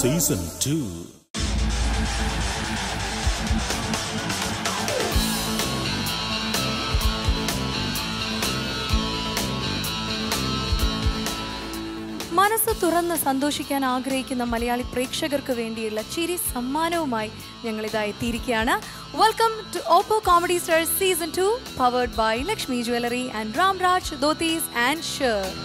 Season two മനസ്സ് തുറന്ന് സന്തോഷിക്കാൻ ആഗ്രഹിക്കുന്ന മലയാളി പ്രേക്ഷകർക്ക് വേണ്ടിയുള്ള ചിരി സമ്മാനവുമായി ഞങ്ങൾ ഇതാ എത്തിയിരിക്കുകയാണ് welcome to Oppo comedy star season two powered by Lakshmi jewellery and Ramraj dhotis and shirts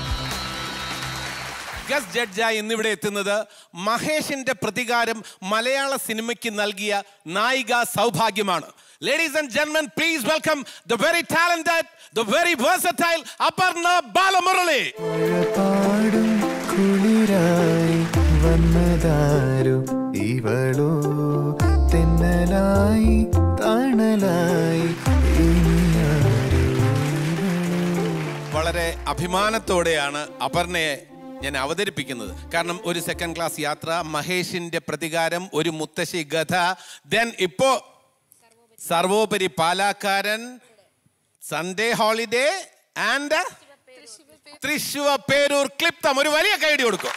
guest ജഡ്ജായി ഇന്നിവിടെ എത്തുന്നത് മഹേഷിന്റെ പ്രതികാരം മലയാള സിനിമയ്ക്ക് നൽകിയ നായിക സൗഭാഗ്യമാണ് ലേഡീസ് ആൻഡ് ജെന്മൻ please welcome the very talented the very versatile Aparna Balamurali പാടും കുളിരായി വന്നതാരു ഇവളോ തെന്നലായി തണലായി ഇനിയാരോ ഇവളോ വളരെ അഭിമാനത്തോടെയാണ് അപർണയെ ഞാൻ അവതരിപ്പിക്കുന്നത് കാരണം ഒരു സെക്കൻഡ് ക്ലാസ് യാത്ര മഹേഷിന്റെ പ്രതികാരം ഒരു മുത്തശ്ശി ഗഥ ദെൻ ഇപ്പോ സർവോപരി പാലാക്കാരൻ Sunday holiday and Thrissur Perur ക്ലിപ്തം ഒരു വലിയ കൈഡി കൊടുക്കും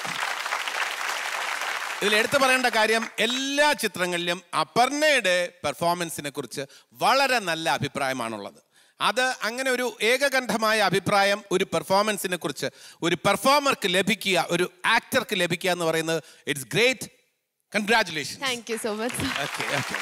ഇതിൽ എടുത്തു പറയേണ്ട കാര്യം എല്ലാ ചിത്രങ്ങളിലും അപർണയുടെ പെർഫോമൻസിനെ കുറിച്ച് വളരെ നല്ല അഭിപ്രായമാണുള്ളത് അത് അങ്ങനെ ഒരു ഏകകണ്ഠമായ അഭിപ്രായം ഒരു പെർഫോമൻസിനെ കുറിച്ച് ഒരു പെർഫോമർക്ക് ലഭിക്കുക ഒരു ആക്ടർക്ക് ലഭിക്കുക എന്ന് പറയുന്നത് it's great congratulation thank you so much okay okay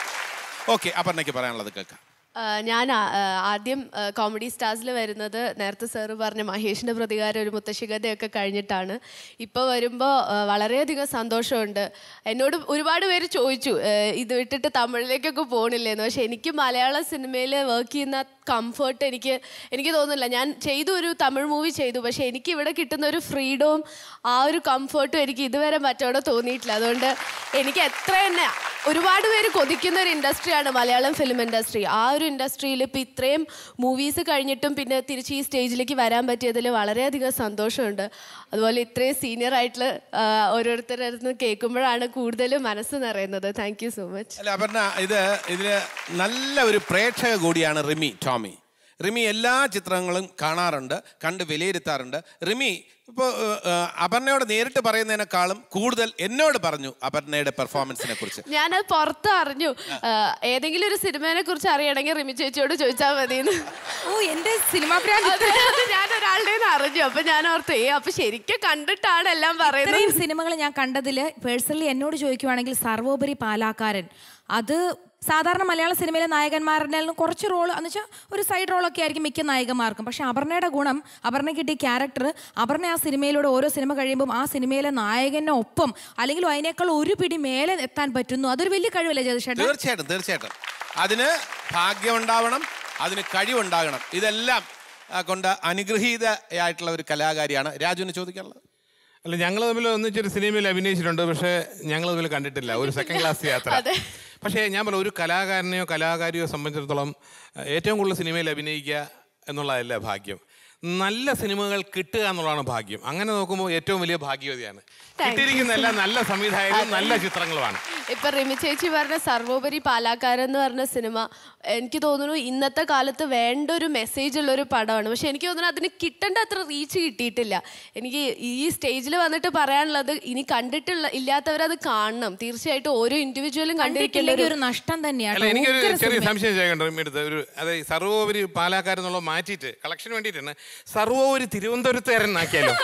okay അപർണയ്ക്ക് പറയാനുള്ളത് കേൾക്കാം ഞാൻ ആ, ആ, ആദ്യം കോമഡി സ്റ്റാർസിൽ വരുന്നത് നേരത്തെ സാറ് പറഞ്ഞ മഹേഷിൻ്റെ പ്രതികാരം ഒരു മുത്തശ്ശികതയൊക്കെ കഴിഞ്ഞിട്ടാണ് ഇപ്പോൾ വരുമ്പോൾ വളരെയധികം സന്തോഷമുണ്ട് എന്നോട് ഒരുപാട് പേര് ചോദിച്ചു ആ, ഇത് വിട്ടിട്ട് തമിഴിലേക്കൊക്കെ പോകണില്ലേന്ന് പക്ഷെ എനിക്ക് മലയാള സിനിമയിൽ വർക്ക് ചെയ്യുന്ന കംഫർട്ട് എനിക്ക് എനിക്ക് തോന്നുന്നില്ല ഞാൻ ചെയ്തു ഒരു തമിഴ് മൂവി ചെയ്തു പക്ഷെ എനിക്ക് ഇവിടെ കിട്ടുന്ന ഒരു ഫ്രീഡവും ആ ഒരു കംഫർട്ടും എനിക്ക് ഇതുവരെ മറ്റവിടെ തോന്നിയിട്ടില്ല അതുകൊണ്ട് എനിക്ക് എത്ര തന്നെ ഒരുപാട് പേര് കൊതിക്കുന്ന ഒരു ഇൻഡസ്ട്രിയാണ് മലയാളം ഫിലിം ഇൻഡസ്ട്രി ആ ഒരു ഇൻഡസ്ട്രിയിൽ ഇപ്പം ഇത്രയും മൂവീസ് കഴിഞ്ഞിട്ടും പിന്നെ തിരിച്ച് ഈ സ്റ്റേജിലേക്ക് വരാൻ പറ്റിയതിൽ വളരെയധികം സന്തോഷമുണ്ട് അതുപോലെ ഇത്രയും സീനിയർ ആയിട്ടുള്ള ആ, ഓരോരുത്തരുടെ അടുത്ത് നിന്ന് കേൾക്കുമ്പോഴാണ് കൂടുതൽ മനസ്സ് നിറയുന്നത് താങ്ക് യു സോ മച്ച് അല്ല അപർണ ഇത് ഇതില് നല്ല ഒരു പ്രേക്ഷക കൂടിയാണ് റിമി ടോമി റിമി എല്ലാ ചിത്രങ്ങളും കാണാറുണ്ട് കണ്ട് വിലയിരുത്താറുണ്ട് റിമി ഇപ്പോൾ അപർണയോട് നേരിട്ട് പറയുന്നതിനേക്കാളും കൂടുതൽ എന്നോട് പറഞ്ഞു അപർണയുടെ പെർഫോമൻസിനെ കുറിച്ച് ഞാനത് പുറത്ത് അറിഞ്ഞു ആ, ഏതെങ്കിലും ഒരു സിനിമയെ കുറിച്ച് അറിയണമെങ്കിൽ റിമി ചേച്ചിയോട് ചോദിച്ചാൽ മതിയെന്ന് ഓ എന്റെ സിനിമാ അത് അത് ഞാൻ ഒരാളുടെ കയ്യിൽ നിന്ന് അറിഞ്ഞു അപ്പൊ ഞാൻ ഓർത്തു ഏ അപ്പൊ ശരിക്കും കണ്ടിട്ടാണ് എല്ലാം പറയുന്നത് ഇത്രയും സിനിമകൾ ഞാൻ കണ്ടതിൽ പേഴ്സണലി എന്നോട് ചോദിക്കുവാണെങ്കിൽ സർവോപരി പാലാക്കാരൻ അത് സാധാരണ മലയാള സിനിമയിലെ നായകന്മാരുടെ കുറച്ച് റോൾ എന്ന് വെച്ചാൽ ഒരു സൈഡ് റോളൊക്കെ ആയിരിക്കും മിക്ക നായകന്മാർക്കും പക്ഷെ അപർണയുടെ ഗുണം അപർണ കിട്ടിയ ക്യാരക്ടർ അപർണ ആ സിനിമയിലൂടെ ഓരോ സിനിമ കഴിയുമ്പോൾ ആ സിനിമയിലെ നായകന്റെ ഒപ്പം അല്ലെങ്കിൽ അതിനേക്കാൾ ഒരു പിടി മേലെ എത്താൻ പറ്റുന്നു അതൊരു വലിയ കഴിവല്ലേ ജയതിഷേട്ടൻ തീർച്ചയായിട്ടും തീർച്ചയായിട്ടും അതിന് ഭാഗ്യമുണ്ടാവണം അതിന് കഴിവുണ്ടാകണം ഇതെല്ലാം ആ, കൊണ്ട് അനുഗ്രഹീതയായിട്ടുള്ള ഒരു കലാകാരിയാണ് രാജുവിന് ചോദിക്കാനുള്ളത് അല്ല ഞങ്ങൾ തമ്മിൽ ഒന്നിച്ചൊരു സിനിമയിൽ അഭിനയിച്ചിട്ടുണ്ട് പക്ഷേ ഞങ്ങൾ തമ്മിൽ കണ്ടിട്ടില്ല ഒരു സെക്കൻഡ് ക്ലാസ് യാത്ര പക്ഷേ ഞാൻ പറയാം ഒരു കലാകാരനെയോ കലാകാരിയോ സംബന്ധിച്ചിടത്തോളം അഹ് ഏറ്റവും കൂടുതൽ സിനിമയിൽ അഭിനയിക്കുക എന്നുള്ളതല്ല ഭാഗ്യം നല്ല സിനിമകൾ കിട്ടുക എന്നുള്ളതാണ് ഭാഗ്യം അങ്ങനെ നോക്കുമ്പോൾ ഏറ്റവും വലിയ ഭാഗ്യവതിയാണ് കിട്ടിയിരിക്കുന്ന എല്ലാം നല്ല സംവിധായകരും നല്ല ചിത്രങ്ങളുമാണ് ഇപ്പൊ റിമി ചേച്ചി പറഞ്ഞ സർവോപരി പാലാക്കാരൻ എന്ന് പറഞ്ഞ സിനിമ എനിക്ക് തോന്നുന്നു ഇന്നത്തെ കാലത്ത് വേണ്ട ഒരു മെസ്സേജ് ഉള്ള ഒരു പടമാണ് പക്ഷെ എനിക്ക് തോന്നുന്നു അതിന് കിട്ടേണ്ട അത്ര റീച്ച് കിട്ടിയിട്ടില്ല എനിക്ക് ഈ സ്റ്റേജിൽ വന്നിട്ട് പറയാനുള്ളത് ഇനി കണ്ടിട്ടുള്ള ഇല്ലാത്തവരത് കാണണം തീർച്ചയായിട്ടും ഓരോ ഇൻഡിവിജ്വലും കണ്ടിരിക്കേണ്ട കണ്ടിട്ടില്ലെങ്കിൽ ഒരു ഒരു നഷ്ടം തന്നെയാണ് അല്ല എനിക്കൊരു ഉഗ്ര ചെറിയ സിനിമ. സംശയം ചെയ്യണ്ട എടുത്ത് ഒരു അതായത് സർവോപരി പാലാക്കാരെന്നുള്ള മാറ്റിയിട്ട് കളക്ഷന് വേണ്ടിയിട്ടാണ് സർവോപരി തിരുവനന്തപുരത്തുകാരനാക്കിയാലോ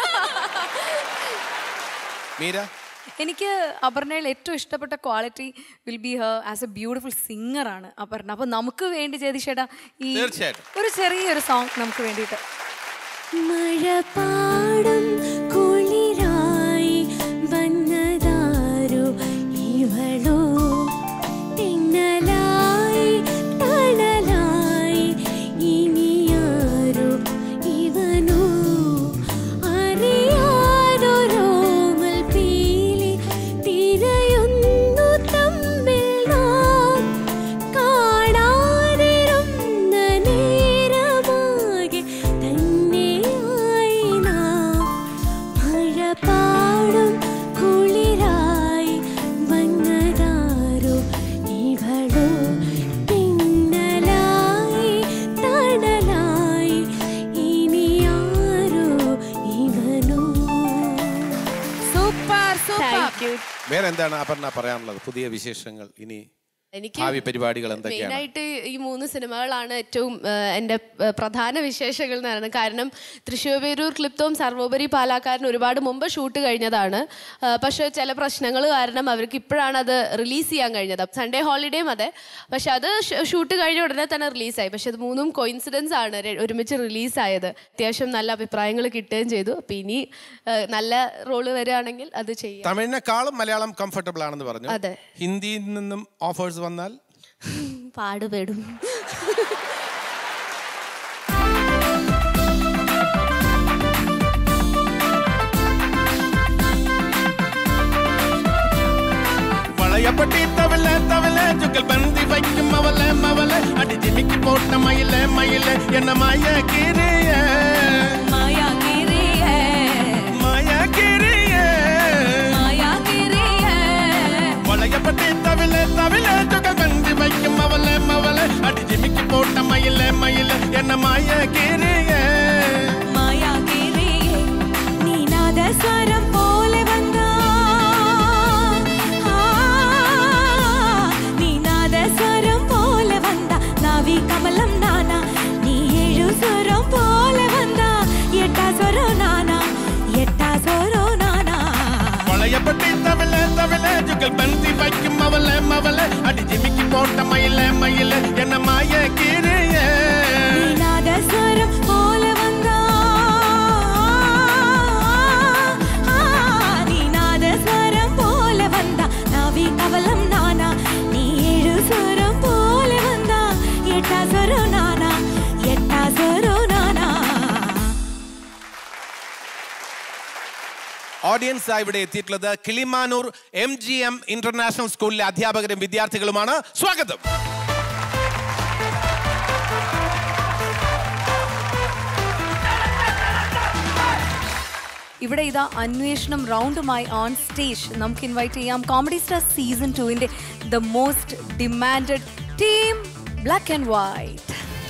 മീര എനിക്ക് അപർണയിൽ ഏറ്റവും ഇഷ്ടപ്പെട്ട quality will be her as a beautiful singer ആണ് അപർണ അപ്പൊ നമുക്ക് വേണ്ടി ജയതിഷേട്ടാ ഈ തീർച്ചയായിട്ടും. ഒരു ചെറിയൊരു സോങ് നമുക്ക് വേണ്ടിയിട്ട് മഴ പാടും കുളിരായി വന്നതാരോ ഇവളോ തെന്നലായി തണലായി ഇനിയാരോ ഇവനോ അറിയാതൊരോമൽ പീലി തിരയുന്നു തമ്മിൽ നാം കാണാതിരുന്ന നേരമാകെ തന്നെയായി നാം വേറെ എന്താണ് അപർണ പറയാനുള്ളത് പുതിയ വിശേഷങ്ങൾ ഇനി എനിക്ക് ഭാവി പരിപാടികൾ എന്തൊക്കെയാണ് മെയിനായിട്ട് ഈ മൂന്ന് സിനിമകളാണ് ഏറ്റവും ആ, എൻ്റെ ആ, പ്രധാന വിശേഷങ്ങൾ എന്ന് പറയുന്നത് കാരണം തൃശ്ശൂർ പേരൂർ ക്ലിപ്തവും സർവോപരി പാലാക്കാരൻ ഒരുപാട് മുമ്പ് ഷൂട്ട് കഴിഞ്ഞതാണ് ആ, പക്ഷേ ചില പ്രശ്നങ്ങൾ കാരണം അവർക്ക് ഇപ്പോഴാണ് അത് റിലീസ് ചെയ്യാൻ കഴിഞ്ഞത് സൺഡേ ഹോളിഡേയും അതെ പക്ഷെ അത് ഷൂട്ട് കഴിഞ്ഞ ഉടനെ തന്നെ റിലീസായി പക്ഷെ അത് മൂന്നും കോയിൻസിഡൻസ് ആണ് രെ- ഒരുമിച്ച് റിലീസായത് അത്യാവശ്യം നല്ല അഭിപ്രായങ്ങൾ കിട്ടുകയും ചെയ്തു അപ്പം ഇനി ആ, നല്ല റോള് വരികയാണെങ്കിൽ അത് ചെയ്യാം തമിഴിനെക്കാളും മലയാളം കംഫർട്ടബിൾ ആണെന്ന് പറഞ്ഞു അതെ. ഹിന്ദിയിൽ നിന്നും ഓഫേഴ്സ് വന്നാൽ പാടുപെടും വളയപ്പെട്ടി തവില തവില ചുക്കൽ ബന്തി വയ്ക്കും അവലെ മവലെ അടി ജിമിക്ക് പോട്ട മയിലെ മയിലെ എന്ന മായ കിരിയ മായ കിരിയ വളയപ്പെട്ടി തവില തവില ചുക്കൽ ബന്തി വയ്ക്കും അവലെ മവലെ അടി ജിമിക്ക് പോട്ട മയിലെ മയിലെ എന്ന മായ കിരിയ സ്വരം പോലെ വന്ന സ്വരം പോലെ വന്ന നാവി കമലം നാന നീ ഏഴു സ്വരം പോലെ വന്ന എട്ടാ സ്വരം നാന എട്ടാ സ്വരം നാന വളയപ്പെട്ടി തവില തവില ചുക്കൽ ബന്തി വയ്ക്കും അവലെ മവലെ അടി ജിമിക്ക് പോട്ട മയിലെ മയിലെ എന്ന മായ കിരിയ സ്വരം പോലെ വന്ന സ്വരം പോലെ വന്ന നാവി കവലം നാന നീ ഏഴു സ്വരം പോലെ വന്ന എട്ടാ സ്വരം നാന എട്ടാ സ്വരം നാന ഓഡിയൻസ് ഇവിടെ എത്തിയിട്ടുള്ളത് Kilimanoor M G M international സ്കൂളിലെ അധ്യാപകരും വിദ്യാർത്ഥികളുമാണ് സ്വാഗതം ഇവിടെ ഇതാ അന്വേഷണം റൗണ്ടുമായി ഓൺ സ്റ്റേജ് നമുക്ക് ഇൻവൈറ്റ് ചെയ്യാം കോമഡി സ്റ്റാർ സീസൺ ടുവിന്റെ the most demanded team black and white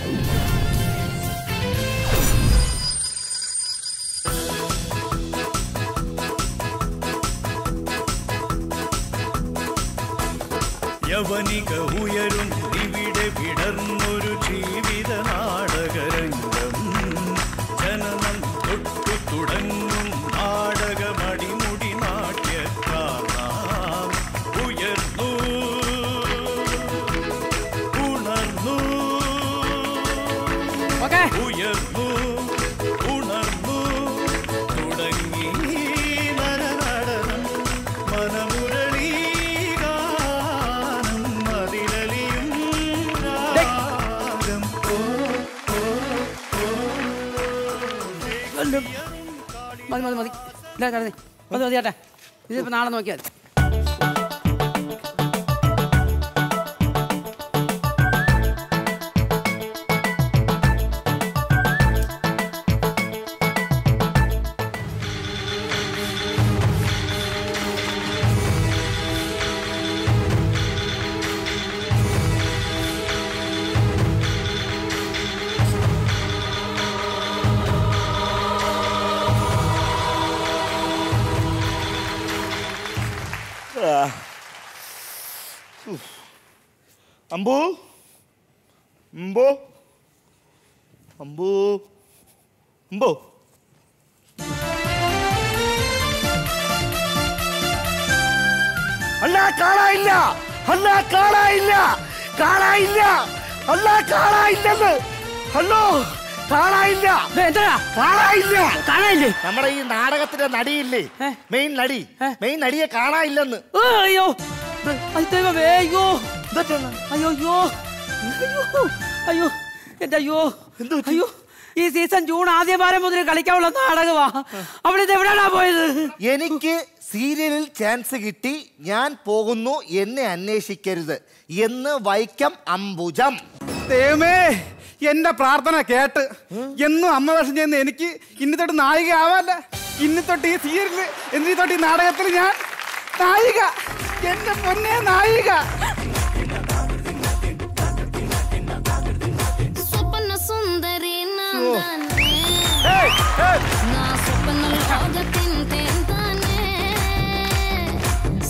യവനിക ഉയരും ഇവിടെ വിടർന്നൊരു ജീവിത നാടകരംഗം ജനനം തൊട്ടു തുടങ്ങും നാടകമടിമുടി നാട്യക്കാർ നാം ഉയർന്നു ഉണർന്നു ഉയർന്നു ഉണർന്നു തുടങ്ങി നരനടനം മനമുരളീ ഗാനം മതിലലിയും രാഗം മതി മതി മതി ഇല്ല കിടന്നേ മതി മതി ചേട്ടാ ഇതിപ്പോ നാളെ നോക്കിയാൽ മതി അമ്പു അമ്പു അമ്പു അമ്പു അല്ല കാണാനില്ല അല്ല കാണാനില്ല കാണാനില്ല അല്ല കാണാനില്ലെന്ന് ഹലോ കാണാനില്ല എന്താ കാണാനില്ല കാണാനില്ലേ നമ്മുടെ ഈ നാടകത്തിന്റെ നടിയില്ലേ ഏ? മെയിൻ നടി മെയിൻ നടിയെ കാണാനില്ലെന്ന് ഓ, അയ്യോ അയ്യോ ദൈവമേ, അയ്യോ എന്തൊക്കെയാണ് അയ്യോ അയ്യോ അയ്യോ അയ്യോ എന്റെ അയ്യോ എന്ത് പറ്റി? അയ്യോ ഈ സീസൺ ജൂൺ ആദ്യ വാരം മുതൽ കളിക്കാനുള്ള നാടകമാ അവിടെ ഇത് എവിടെയാണാ പോയത് എനിക്ക് സീരിയലിൽ ചാൻസ് കിട്ടി ഞാൻ പോകുന്നു എന്നെ അന്വേഷിക്കരുത് എന്ന് വൈക്കം അംബുജം ദൈവമേ എന്റെ പ്രാർത്ഥന കേട്ട് എന്നും അമ്മ വേഷം ചെയ്യുന്ന എനിക്ക് ഇനി തൊട്ട് നായിക ആവാല്ല ഇനി തൊട്ട് ഈ സീരിയലിൽ എന്നി തൊട്ട് ഈ നാടകത്തിൽ ഞാൻ നായിക എന്റെ പൊന്നെ നായിക സ്വപ്ന സുന്ദരി നാന്താനേ నా స్వప్న లోకతిన్ తేంతానే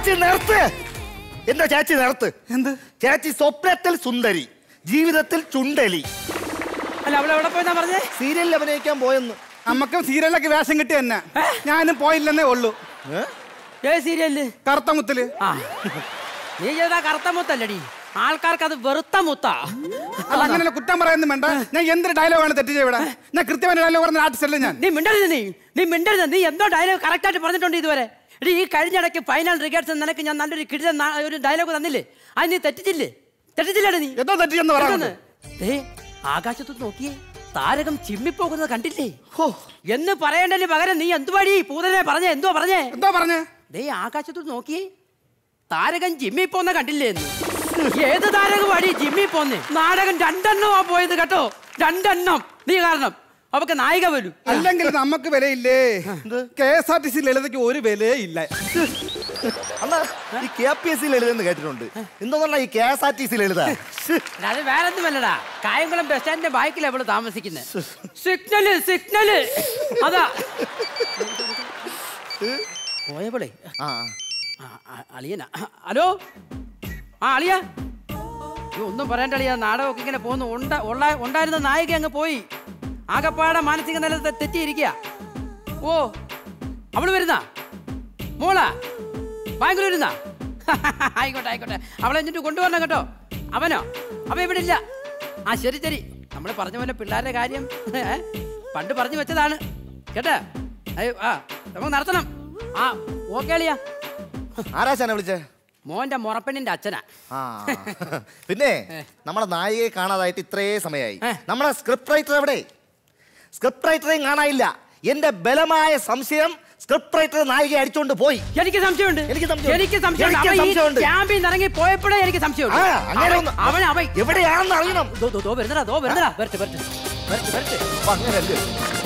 ചേച്ചി നിർത്ത് എന്താ ചേച്ചി നിർത്ത് എന്ത് ചേച്ചി സ്വപ്നത്തിൽ സുന്ദരി ജീവിതത്തിൽ ചുണ്ടലി അല്ല അവൾ എവിടെ പോയെന്നാ പറഞ്ഞേ സീരിയലിൽ അഭിനയിക്കാൻ പോയെന്ന് നമുക്കും സീരിയലൊക്കെ വേഷം കിട്ടി തന്നെ ഞാനും പോയില്ലെന്നേ ഉള്ളൂ ഏ സീരിയല് കറുത്ത മുത്തില് ആ നീ ചെയ്താ കറുത്ത മുത്തല്ലടി ആൾക്കാർക്ക് അത് വെറുത്ത മുത്താ അല്ല അങ്ങനെ കുറ്റം പറയുന്നു വേണ്ട ഞാൻ എന്തൊരു ഡയലോഗാണ് തെറ്റ് ചെയ്യവിടെ ഞാൻ കൃത്യമായ ഡയലോഗ് പറഞ്ഞ ആർട്ടിസ്റ്റ് അല്ലേ ഞാൻ നീ മിണ്ടരുത് നീ നീ മിണ്ടരുത് നീ എന്തോ ഡയലോഗ് കറക്റ്റ് ആയിട്ട് പറഞ്ഞിട്ടുണ്ട് ഇതുവരെ എടി ഈ കഴിഞ്ഞിടയ്ക്ക് ഫൈനൽ റിഗേറ്റ്സ് നിനക്ക് ഞാൻ നല്ലൊരു കിടിലൻ നാ- ഒരു ഡയലോഗ് തന്നില്ലേ അത് നീ തെറ്റിച്ചില്ലേ തെറ്റിച്ചില്ലേടി നീ എന്തോ തെറ്റിയെന്ന് പറ എന്തോന്ന്? ദേ ആകാശത്ത് നോക്കിയേ താരകം ചിമ്മിപ്പോകുന്നത് കണ്ടില്ലേ എന്ന് പറയേണ്ടതിന് പകരം നീ എന്തുവാടി പൂതനെ പറഞ്ഞേ എന്തോ പറഞ്ഞേ എന്തോ പറഞ്ഞേ ദേ ആകാശത്ത് നോക്കിയേ താരകൻ ജിമ്മി പോന്ന കണ്ടില്ലേ എന്ന് ഏത് താരകമാടി ജിമ്മി പോന്നെ നാടകം രണ്ടെണ്ണമാ പോയത് കേട്ടോ രണ്ടെണ്ണം നീ കാരണം അവക്ക് നായിക വരും അല്ലെങ്കിൽ നമുക്ക് വിലയില്ലേ K S R T C ലളിതയ്ക്ക് ഒരു വിലയേ ഇല്ല അന്ന് ഈ കെ പി എസ് സിയിൽ എഴുതുന്ന കേട്ടിട്ടുണ്ട് എന്തോന്നല്ല ഈ കെ എസ് ആർ ടി സിയിൽ എഴുതാ എടാ, അത് വേറെ ഒന്നുമല്ലടാ കായംകുളം ബസ് സ്റ്റാൻഡിന്റെ ബാക്കിൽ അവള് താമസിക്കുന്നത് സിഗ്നല് സിഗ്നല് അതാ പോയപ്പോളേ ആ ആ, ആ, അളിയനാ ഹലോ ആ അളിയ അയ്യോ, ഒന്നും പറയണ്ട അളിയ നാടകമൊക്കെ ഇങ്ങനെ പോകുന്നു ഉണ്ട ഉള്ള ഉണ്ടായിരുന്ന നായിക അങ്ങ് പോയി ആകപ്പാടെ മാനസിക നില തെ- തെറ്റിയിരിക്കുക ഓ അവള് വരുന്ന മോളാ ബാംഗ്ലൂർ ഇരുന്നാ ആയിക്കോട്ടെ ആയിക്കോട്ടെ അവളെ എന്നിട്ട് കൊണ്ടുവരണം കേട്ടോ അവനോ അവൻ ഇവിടെ ഇല്ല ആ ശരി ശരി നമ്മൾ പറഞ്ഞ പോലെ പിള്ളേരുടെ കാര്യം ഏ, പണ്ട് പറഞ്ഞു വെച്ചതാണ് കേട്ടാ അയ്യോ ആ നമുക്ക് നടത്തണം ആ ഓക്കെ അളിയാ ആരാശാനെ വിളിച്ചേ മോന്റെ മുറപ്പെണ്ണിന്റെ അച്ഛനാ ആ പിന്നെ നമ്മളെ നായികയെ കാണാതായിട്ട് ഇത്രേ സമയമായി ഏ. നമ്മളെ സ്ക്രിപ്റ്റ് റൈറ്റർ എവിടെ സ്ക്രിപ്റ്റ് റൈറ്ററെയും കാണാനില്ല എന്റെ ബലമായ സംശയം സ്ക്രിപ്റ്റ് റൈറ്റർ നായികയെ അടിച്ചോണ്ട് പോയി എനിക്ക് സംശയമുണ്ട് എനിക്ക് സംശയമുണ്ട്. എനിക്ക് സംശയമുണ്ട് എനിക്ക് അവൻ ഈ സംശയമുണ്ട്. ക്യാമ്പിൽ നിന്ന് ഇറങ്ങി പോയപ്പോഴേ എനിക്ക് സംശയമുണ്ട് ആ, അങ്ങനെ അവൻ- ഒന്ന് അവൻ അവൻ എവിടെയാണെന്ന് അറിയണം ദോ, ദോ, ദോ വരുന്നടാ ദോ വരുന്നടാ വരട്ടെ വരട്ടെ വരട്ടെ വരട്ടെ അപ്പൊ അങ്ങനെയല്ലേ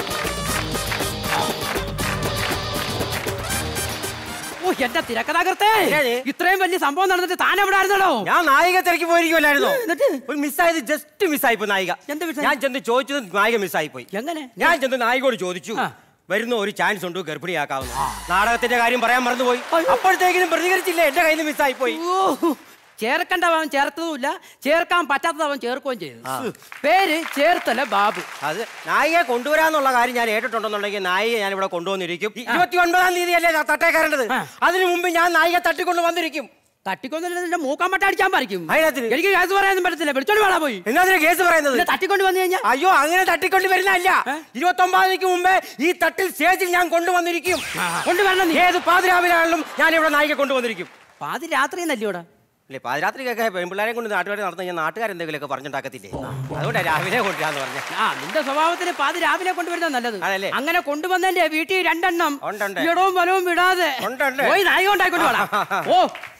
ഓ എന്റെ തിരക്കഥാകൃത്തേ ഇത്രയും വലിയ സംഭവം നടന്നിട്ട് താൻ എവിടെ ആയിരുന്നോ ഞാൻ നായിക തിരക്കി പോയിരിക്കുമല്ലായിരുന്നോ എന്നിട്ട് ഒരു മിസ്സായത് ജസ്റ്റ് മിസ്സായി പോയി നായിക എന്ത് മിസ്സായി? ഞാൻ ചെന്ന് ചോദിച്ചത് നായിക മിസ്സായി പോയി എങ്ങനെ ഞാൻ ചെന്ന് നായികയോട് ചോദിച്ചു ആ. വരുന്ന ഒരു ചാൻസ് ഉണ്ട് ഗർഭിണിയാക്കാവുന്ന നാടകത്തിന്റെ കാര്യം പറയാൻ മറന്നുപോയി അപ്പോഴത്തേക്കിനും പ്രതികരിച്ചില്ല എന്റെ കയ്യിൽ നിന്ന് മിസ്സായി പോയി ഓ ചേർക്കേണ്ട അവൻ ചേർത്തതുമില്ല ചേർക്കാൻ പറ്റാത്തത് അവൻ ചേർക്കുകയും ചെയ്തു പേര് ചേർത്തല ബാബു അത് നായികയെ കൊണ്ടുവരാന്നുള്ള കാര്യം ഞാൻ ഏറ്റിട്ടുണ്ടെന്നുണ്ടെങ്കിൽ നായിക ഞാൻ ഇവിടെ കൊണ്ടുവന്നിരിക്കും ഇരുപത്തി ഒൻപതാം തീയതി അല്ലേ തട്ടേ കയറേണ്ടത് ആ. അതിനു മുമ്പ് ഞാൻ നായിക തട്ടിക്കൊണ്ട് വന്നിരിക്കും തട്ടിക്കൊന്നില്ല മൂക്കാൻ പട്ട അടിച്ചാൻ പാരിക്കും അതിനകത്തിന്? എനിക്ക് കേസ് പറയാനൊന്നും പറ്റത്തില്ല വിളിച്ചോണ്ട് വേണ പോയി എന്നാ കേസ് പറയുന്നത് പിന്നെ തട്ടിക്കൊണ്ട് വന്നു കഴിഞ്ഞാൽ അയ്യോ അങ്ങനെ തട്ടിക്കൊണ്ട് വരുന്നതല്ല ഇരുപത്തി ഒമ്പതാം തീയതിക്ക് മുമ്പേ ഈ തട്ടിൽ സ്റ്റേജിൽ ഞാൻ കൊണ്ടുവന്നിരിക്കും കൊണ്ടുവരണം നീ ഏത് പാതിരാവിലാണെങ്കിലും ഞാൻ ഇവിടെ നായിക കൊണ്ടുവന്നിരിക്കും പാതി രാത്രി നല്ലോടാ അല്ലേ പാതിരാത്രിക്കൊക്കെ പെൺപിള്ളേരെ കൊണ്ട് നാട്ടുകാർ നടന്നു കഴിഞ്ഞാൽ നാട്ടുകാർ എന്തെങ്കിലുമൊക്കെ പറഞ്ഞുണ്ടാക്കത്തില്ലേ അതുകൊണ്ടാണ് രാവിലെ കൊണ്ടുവരാന്ന് പറഞ്ഞത് ആ നിന്റെ സ്വഭാവത്തിന് പാതി രാവിലെ കൊണ്ടുവരുന്നത് നല്ലത് അതല്ലേ? അങ്ങനെ കൊണ്ടുവന്നതിന്റെ വീട്ടിൽ രണ്ടെണ്ണം ഉണ്ട്, ഉണ്ട്. ഇടവും വലവും വിടാതെ ഉണ്ട്, ഉണ്ട്. പോയി നായിക ഉണ്ടായിക്കൊണ്ട് വേണം ഓ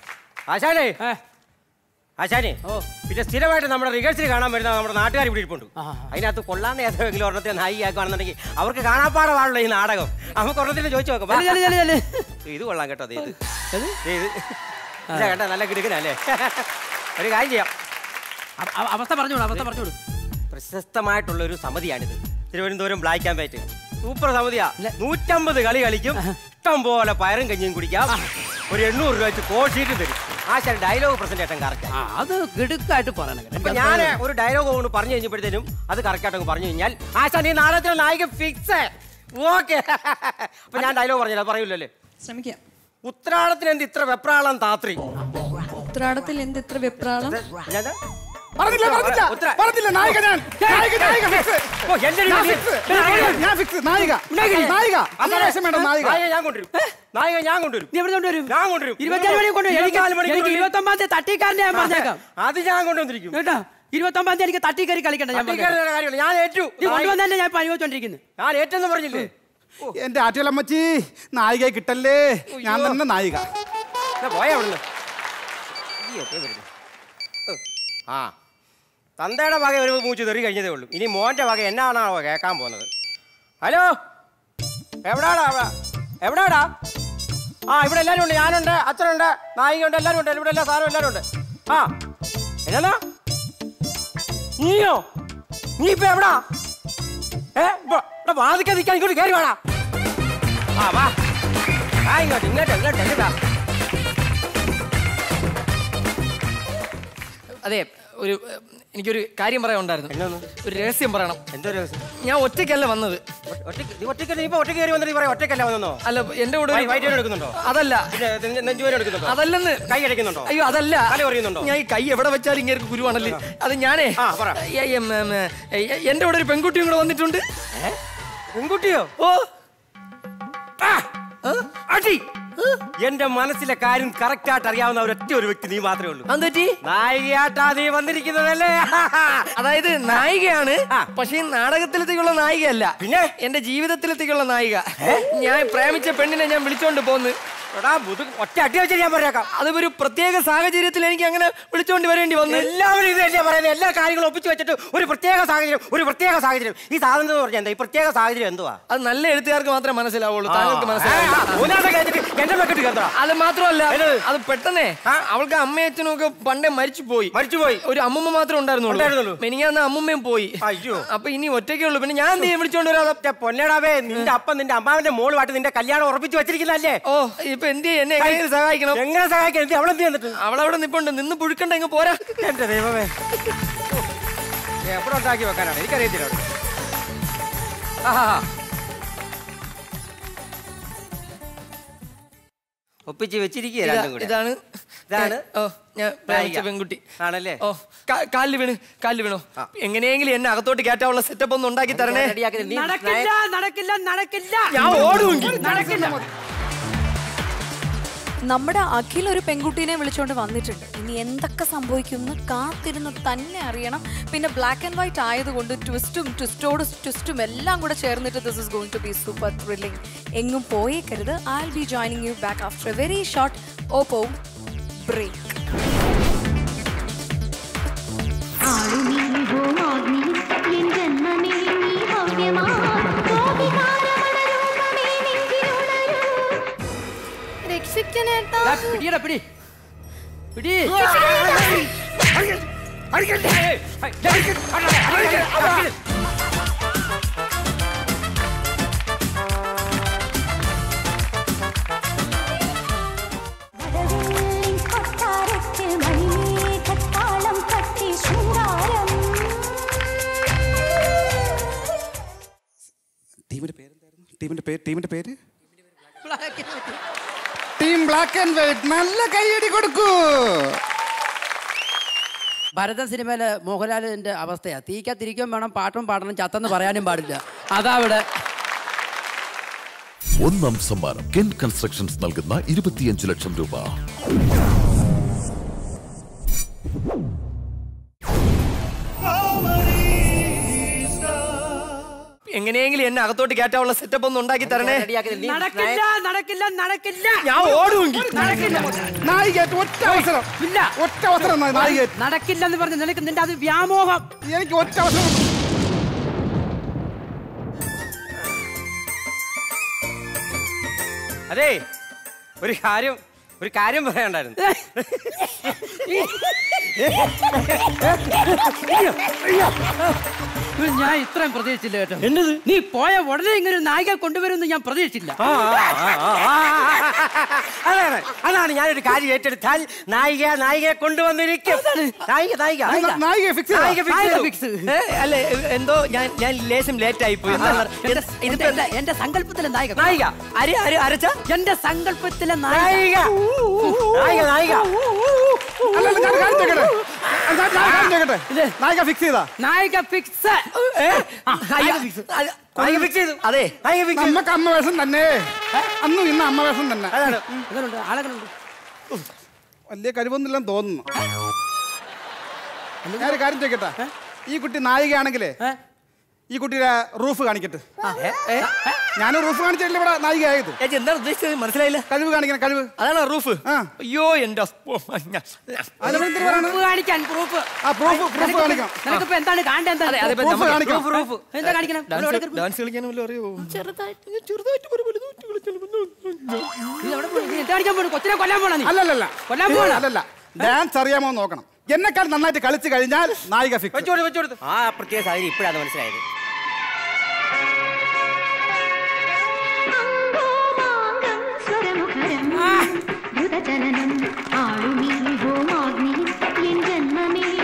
ആശാനെ ഏ, ആശാനെ ഓ. പിന്നെ സ്ഥിരമായിട്ട് നമ്മുടെ റിഹേഴ്സൽ കാണാൻ വരുന്ന നമ്മുടെ നാട്ടുകാർ ഇവിടെ ഇരിപ്പുണ്ട് ആ. അതിനകത്ത് കൊള്ളാണ്ട് ഏതെങ്കിലും ഒരെണ്ണത്തെ നായികയാക്കുകയാണെന്നുണ്ടെങ്കിൽ അവർക്ക് കാണാപ്പാടമാണല്ലോ ഈ നാടകം നമുക്ക് ഒരെണ്ണത്തിന് ചോദിച്ചു നോക്കാം വാ. ചെല്ല്, ചെല്ല്, ചെല്ല്, ചെല്ല്. ഇത് കൊള്ളാം കേട്ടോ ദേ ഇത് ഏത്? ദേ ഇത് ഇതാ കേട്ടോ നല്ല കിടുക്കനല്ലേ ഒരു കാര്യം ചെയ്യാം അവ- അവ- അവസ്ഥ പറഞ്ഞോളൂ അവസ്ഥ പറഞ്ഞോളൂ പ്രശസ്തമായിട്ടുള്ള ഒരു സമിതിയാണിത് Thiruvananthapuram black and white super സമിതിയാ നൂറ്റമ്പത് കളി കളിക്കും ഇഷ്ടം പോലെ പയറും കഞ്ഞിയും കുടിക്കാം ഒരു എണ്ണൂറ് രൂപ വെച്ച് കോൾ ഷീറ്റ് തരും ആശാൻ ഡയലോഗ് പ്രസന്റേഷൻ കറക്റ്റ് ആ അത് കിടുക്കായിട്ട് പറയണം കേട്ടോ. അപ്പൊ എനിക്ക് ഞാൻ അത് ഒരു ഡയലോഗ് കൊണ്ട് പറഞ്ഞു കഴിഞ്ഞപ്പോഴത്തേനും അത് കറക്റ്റ് ആയിട്ട് പറഞ്ഞു കഴിഞ്ഞാൽ ആശാൻ ഈ നാടകത്തിലെ നായിക ഫിക്സ് ഓക്കെ അപ്പൊ ഞാൻ ഡയലോഗ് പറഞ്ഞില്ല പറയൂലല്ലേ ശ്രമിക്കാം ഉത്രാടത്തിന് എന്ത് ഇത്ര വെപ്രാളം താത്രി ഉത്രാടത്തിൽ എന്ത് ഇത്ര വെപ്രാളം ഞാൻ പറഞ്ഞില്ല പറഞ്ഞില്ല ഉത്തര- പറഞ്ഞില്ല നായിക ഞാൻ നായിക നായിക fix. ഓ, എന്റെ ഞാൻ ഒരു- fix. ഞാൻ ഫിക്സ് നായിക നായിക അന്വേഷണം വേണ്ട നായിക നായിക ഞാൻ കൊണ്ടുവരും നായിക ഞാൻ കൊണ്ടുവരും നീ എവിടെ കൊണ്ടുവരും ഞാൻ കൊണ്ടുവരും ഇരുപത്തിയാറ് മണി കൊണ്ടുവരും എനിക്ക് ഇരുപത്തിനാല് മണിക്കൂർ എനിക്ക് കൊണ്ടുവരും. ഇരുപത്തി ഒമ്പതാം തീയതി തട്ടിക്കാരനെ ഞാൻ പറഞ്ഞേക്കാം അത് ഞാൻ കൊണ്ടുവന്നിരിക്കും കേട്ടോ ഇരുപത്തി ഒമ്പതാം തീയതി എനിക്ക് തട്ടി കയറി കളിക്കണ്ട ഞാൻ പറഞ്ഞേക്കാം. തട്ടിക്കയറുന്ന കാര്യമില്ല ഞാൻ ഏറ്റു നീ കൊണ്ടുവന്നെ ഞാൻ ഇപ്പൊ അനുഭവിച്ചോണ്ടിരിക്കുന്നു ഞാൻ ഏറ്റെന്ന് പറഞ്ഞില്ലേ എന്റെ ആറ്റുകളമ്മച്ചി നായികയെ കിട്ടല്ലേ ഞാൻ തന്നെ നായിക എന്നാ പോയ അവിടുന്ന് ഇടിയൊക്കെ വരുന്നു. ഉം. ആ തന്തയുടെ വക ഒരു മൂച്ച് തെറി കഴിഞ്ഞതേ ഉള്ളൂ ഇനി മോന്റെ വക എന്നാണോ കേൾക്കാൻ പോകുന്നത് ഹലോ എവിടാടാ അവിടെ എവിടാടാ ആ ഇവിടെ എല്ലാവരും ഉണ്ട് ഞാനുണ്ട് അച്ഛനുണ്ട് നായികയുണ്ട് എല്ലാവരും ഉണ്ട് ഇവിടെ എല്ലാ സാധനവും എല്ലാവരും ഉണ്ട് ആ എന്നാ നീയോ നീ ഇപ്പൊ എവിടാ ഏ ഇപ്പൊ- ഇവിടെ വാതിക്കാൻ നിൽക്കാൻ ഇങ്ങോട്ട് കയറി വേടാ ആ വാ ആ ഇങ്ങോട്ട് ഇങ്ങോട്ട് ഇങ്ങോട്ട് ഇങ്ങോട്ടാ അതെ ഒരു ഏഹ്, എനിക്കൊരു കാര്യം പറയാനുണ്ടായിരുന്നു ഒരു രഹസ്യം പറയണം എന്തോ രഹസ്യം ഞാൻ ഒറ്റയ്ക്കല്ല വന്നത് ഒറ്റയ്ക്ക് നീ ഒറ്റയ്ക്ക് നീ ഇപ്പൊ ഒറ്റയ്ക്ക് കയറി വന്നിട്ട് പറയാം ഒറ്റയ്ക്കല്ല വന്നോ അല്ല എന്റെ കൂടെ ഒരു- വൈദ്യുതി എടുക്കുന്നുണ്ടോ അതല്ല നെഞ്ചുവേദന എടുക്കുന്നുണ്ടോ അതല്ലെന്ന് കൈ അടയ്ക്കുന്നുണ്ടോ അയ്യോ അതല്ല തല പറയുന്നുണ്ടോ ഞാൻ ഈ കൈ എവിടെ വെച്ചാലും ഇങ്ങനെ ഗുരുവാണല്ലേ അത് ഞാനേ ആ, പറ. ഏ, എം, എം, ഏ, എന്റെ കൂടെ ഒരു പെൺകുട്ടിയും കൂടെ വന്നിട്ടുണ്ട് പെൺകുട്ടിയോ ഓ അടി എന്റെ മനസ്സിലെ കാര്യം കറക്റ്റ് ആയിട്ട് അറിയാവുന്ന ഒരൊറ്റ ഒരു വ്യക്തി നീ മാത്രമേ ഉള്ളൂ എന്തുപറ്റി നായികയായിട്ടാ നീ വന്നിരിക്കുന്നതല്ലേ അതായത് നായികയാണ് പക്ഷേ ഈ നാടകത്തിലത്തേക്കുള്ള നായികയല്ല പിന്നെ എന്റെ ജീവിതത്തിലത്തേക്കുള്ള നായിക ഞാൻ പ്രേമിച്ച പെണ്ണിനെ ഞാൻ വിളിച്ചോണ്ട് പോന്ന് എടാ മുതു ഒറ്റ അടി വെച്ച് ഞാൻ പറയാക്കാം അത് ഒരു പ്രത്യേക സാഹചര്യത്തിൽ എനിക്ക് അങ്ങനെ വിളിച്ചോണ്ട് വരേണ്ടി വന്നു എല്ലാവരും ഇത് തന്നെയാ പറയുന്നത് എല്ലാ കാര്യങ്ങളും ഒപ്പിച്ച് വെച്ചിട്ട് ഒരു പ്രത്യേക സാഹചര്യം ഒരു പ്രത്യേക സാഹചര്യം ഈ സാധനം എന്ന് പറഞ്ഞാൽ എന്താ ഈ പ്രത്യേക സാഹചര്യം എന്തുവാ അത് നല്ല എഴുത്തുകാർക്ക് മാത്രമേ മനസ്സിലാവുള്ളൂ താങ്കൾക്ക് മനസ്സിലാവില്ല മൂന്നാമത്തെ കാര്യത്തിൽ എന്റെ വെക്കിട്ട് കേട്ടോ അത് മാത്രമല്ല അത് പെട്ടെന്നേ അവൾക്ക് അമ്മയച്ഛനും ഒക്കെ പണ്ടേ മരിച്ചു പോയി മരിച്ചു പോയി ഒരു അമ്മൂമ്മ മാത്രമേ ഉണ്ടായിരുന്നുള്ളൂ ഉണ്ടായിരുന്നുള്ളൂ. മെനിങ്ങാന്ന് അമ്മൂമ്മയും പോയി അയ്യോ അപ്പൊ ഇനി ഒറ്റയ്ക്കേ ഉള്ളൂ പിന്നെ ഞാൻ എന്ത് ചെയ്യും വിളിച്ചോണ്ട് വരാതെ ഒറ്റ പൊന്നടാവേ നിന്റെ അപ്പം നിന്റെ അമ്മാവന്റെ മോളുമായിട്ട് നിന്റെ കല്യാണം ഉറപ്പിച്ച് വെച്ചിരിക്കുന്നല്ലേ ഓ ഇപ്പൊ എന്ത് ചെയ്യും എന്നെ എങ്ങനെ സഹായിക്കണം എങ്ങനെ സഹായിക്കാൻ എന്ത് അവളെന്ത് എന്നിട്ട് അവളവിടെ നിപ്പുണ്ട് നിന്ന് പുഴുക്കണ്ട ഇങ്ങ് പോരാ എന്റെ ദൈവമേ എവിടെ ഉണ്ടാക്കി വെക്കാനാണ് എനിക്കറിയത്തില്ല അവിടെ. ആഹാ. ഒപ്പിച്ച് വെച്ചിരിക്കുക ഇതാ- രണ്ടും കൂടെ ഇതാണ് ഇതാണ് ഓ ഞാൻ പ്രേമിച്ച നായിക. പെൺകുട്ടി ആണല്ലേ ഓ കാ- കാലില് വീണ് കാലില് വീണോ എങ്ങനെയെങ്കിലും എന്നെ അകത്തോട്ട് കയറ്റാനുള്ള സെറ്റപ്പ് ഒന്ന് ഉണ്ടാക്കി തരണേ റെഡിയാക്കി നീ നടക്കില്ല നടക്കില്ല നടക്കില്ല ഞാൻ ഓടുമെങ്കിൽ നടക്കില്ല നമ്മുടെ അഖിൽ ഒരു പെൺകുട്ടീനെ വിളിച്ചുകൊണ്ട് വന്നിട്ടുണ്ട് ഇനി എന്തൊക്കെ സംഭവിക്കുമെന്ന് കാത്തിരുന്ന് തന്നെ അറിയണം പിന്നെ ബ്ലാക്ക് ആൻഡ് വൈറ്റ് ആയതുകൊണ്ട് ട്വിസ്റ്റും ട്വിസ്റ്റോട് ട്വിസ്റ്റും എല്ലാം കൂടെ ചേർന്നിട്ട് this is going to be super thrilling എങ്ങും പോയേക്കരുത് I will be joining you back after a very short Oppo break രക്ഷിക്കണേട്ടാ ദാ, പിടിയെടാ, പിടി പിടി ടീമിന്റെ പേരെന്തായിരുന്നു ടീമിന്റെ പേര് ടീമിന്റെ പേര് ടീം ബ്ലാക്ക് ആൻഡ് വൈറ്റ് നല്ല കൈയടി കൊടുക്കൂ ഭരതൻ സിനിമയിലെ മോഹൻലാലിന്റെ അവസ്ഥയാ തീക്കത്തിരിക്കും വേണം പാട്ടും പാടണം ചത്തെന്ന് പറയാനും പാടില്ല അതാ ഇവിടെ ഒന്നാം സമ്മാനം കെൻ കൺസ്ട്രക്ഷൻസ് നൽകുന്ന ഇരുപത്തിയഞ്ച് ലക്ഷം രൂപ എങ്ങനെയെങ്കിലും എന്നെ അകത്തോട്ട് കയറ്റാനുള്ള സെറ്റപ്പ് ഒന്ന് ഉണ്ടാക്കി തരണേ നടക്കില്ല നടക്കില്ല നടക്കില്ല ഞാൻ ഓടുമെങ്കിൽ നടക്കില്ല നായികേറ്റ് ഒറ്റ അവസരം ഇല്ല ഒറ്റ അവസരം നാ- നായികേറ്റ് നടക്കില്ലെന്ന് പറഞ്ഞ് നിനക്ക് നിന്റെ അത് വ്യാമോഹം എനിക്ക് ഒറ്റ അവസരം അതെ ഒരു കാര്യം ഒരു കാര്യം പറയാനുണ്ടായിരുന്നു ഇത് ഞാൻ ഇത്രയും പ്രതീക്ഷിച്ചില്ല കേട്ടോ എന്നത് നീ പോയ ഉടനെ ഇങ്ങനെ ഒരു നായിക കൊണ്ടുവരുമെന്ന് ഞാൻ പ്രതീക്ഷിച്ചില്ല ആ, ആ, ആ, ആ, ആ. അതാണ് അതാണ് ഞാനൊരു കാര്യം ഏറ്റെടുത്താൽ നായിക നായികയെ കൊണ്ടുവന്നിരിക്കും നായിക നായിക നായിക. നായിക ഫിക്സ് നായിക fix നായിക ചെയ്തു. fix. ഏ, അല്ല എ- എന്തോ ഞാൻ ഞാൻ ലേശം ലേറ്റ് ആയി പോയി എന്റെ- എന്റെ- എന്റെ- എന്റെ സങ്കല്പത്തിലെ നായിക നായിക അരി അരി അരച്ച എന്റെ സങ്കല്പത്തിലെ നായിക നായിക നായിക അല്ല അല്ല, ഞാൻ കാര്യം ചോദിക്കട്ടെ ഞാൻ ഞാൻ കാര്യം ചോദിക്കട്ടെ നായിക ഫിക്സ് ചെയ്താ നായിക ഫിക്സ് നായിക fix. നായിക ഫിക്സ് ചെയ്തു അതെ നായിക ഫിക്സ് ചെയ്തു നമ്മക്ക് അമ്മ വേഷം തന്നെ അന്നും ഇന്ന് അമ്മ വേഷം തന്നെ അതാണ് എങ്ങനെയുണ്ട് ആളുകളുണ്ട് വലിയ കഴിവൊന്നുമില്ലെന്ന് തോന്നുന്നു ഞാനൊരു കാര്യം ചോദിക്കട്ടെ ഈ കുട്ടി നായികയാണെങ്കിലേ ഈ കുട്ടിയുടെ റൂഫ് കാണിക്കട്ടെ ഞാൻ റൂഫ് കാണിച്ചില്ല ഇവിടെ നായികയായത് ചേച്ചി എന്താണ് ഉദ്ദേശിച്ചത് മനസ്സിലായില്ല കഴിവ് കാണിക്കണം കഴിവ് അതാണോ റൂഫ് ആ. അയ്യോ എന്റെ അതിനെന്ത് പറയണം പ്രൂഫ് കാണിക്കാൻ പ്രൂഫ് ആ പ്രൂഫ് പ്രൂഫ് കാണിക്കാം നിനക്കിപ്പോ എന്താണ് കാണേണ്ടത് എന്താ അതെ, അതെ, ഇപ്പൊ Proof നമുക്ക് കാണിക്കാം. proof, proof. എന്താ കാണിക്കണം ഇവിടെ ഇവിടെ ഡാൻസ് ഡാൻസ് കളിക്കാൻ വല്ലതും അറിയോ ചെറുതായിട്ട് ചെറുതായിട്ട് ഒരു വലുതായിട്ട് കളിച്ചാലും നീ എവിടെ പോണു? നീ എന്താ കാണിക്കാൻ പോണു കൊച്ചിനെ കൊല്ലാൻ പോണ നീ അല്ലല്ല കൊല്ലാൻ പോണ അല്ലല്ല ഡാൻസ് അറിയാമോ എന്ന് നോക്കണം എന്നെക്കാൾ നന്നായിട്ട് കളിച്ചു കഴിഞ്ഞാൽ നായിക ഫിക്സ് വെച്ചോട് വെച്ചോട് ആ പ്രത്യേക സാഹചര്യം ഇപ്പോഴാണ് മനസ്സിലായത് ദ്രുതചലനം ആളുമീ ഹോമാഗ്നി എൻ ജന്മമേ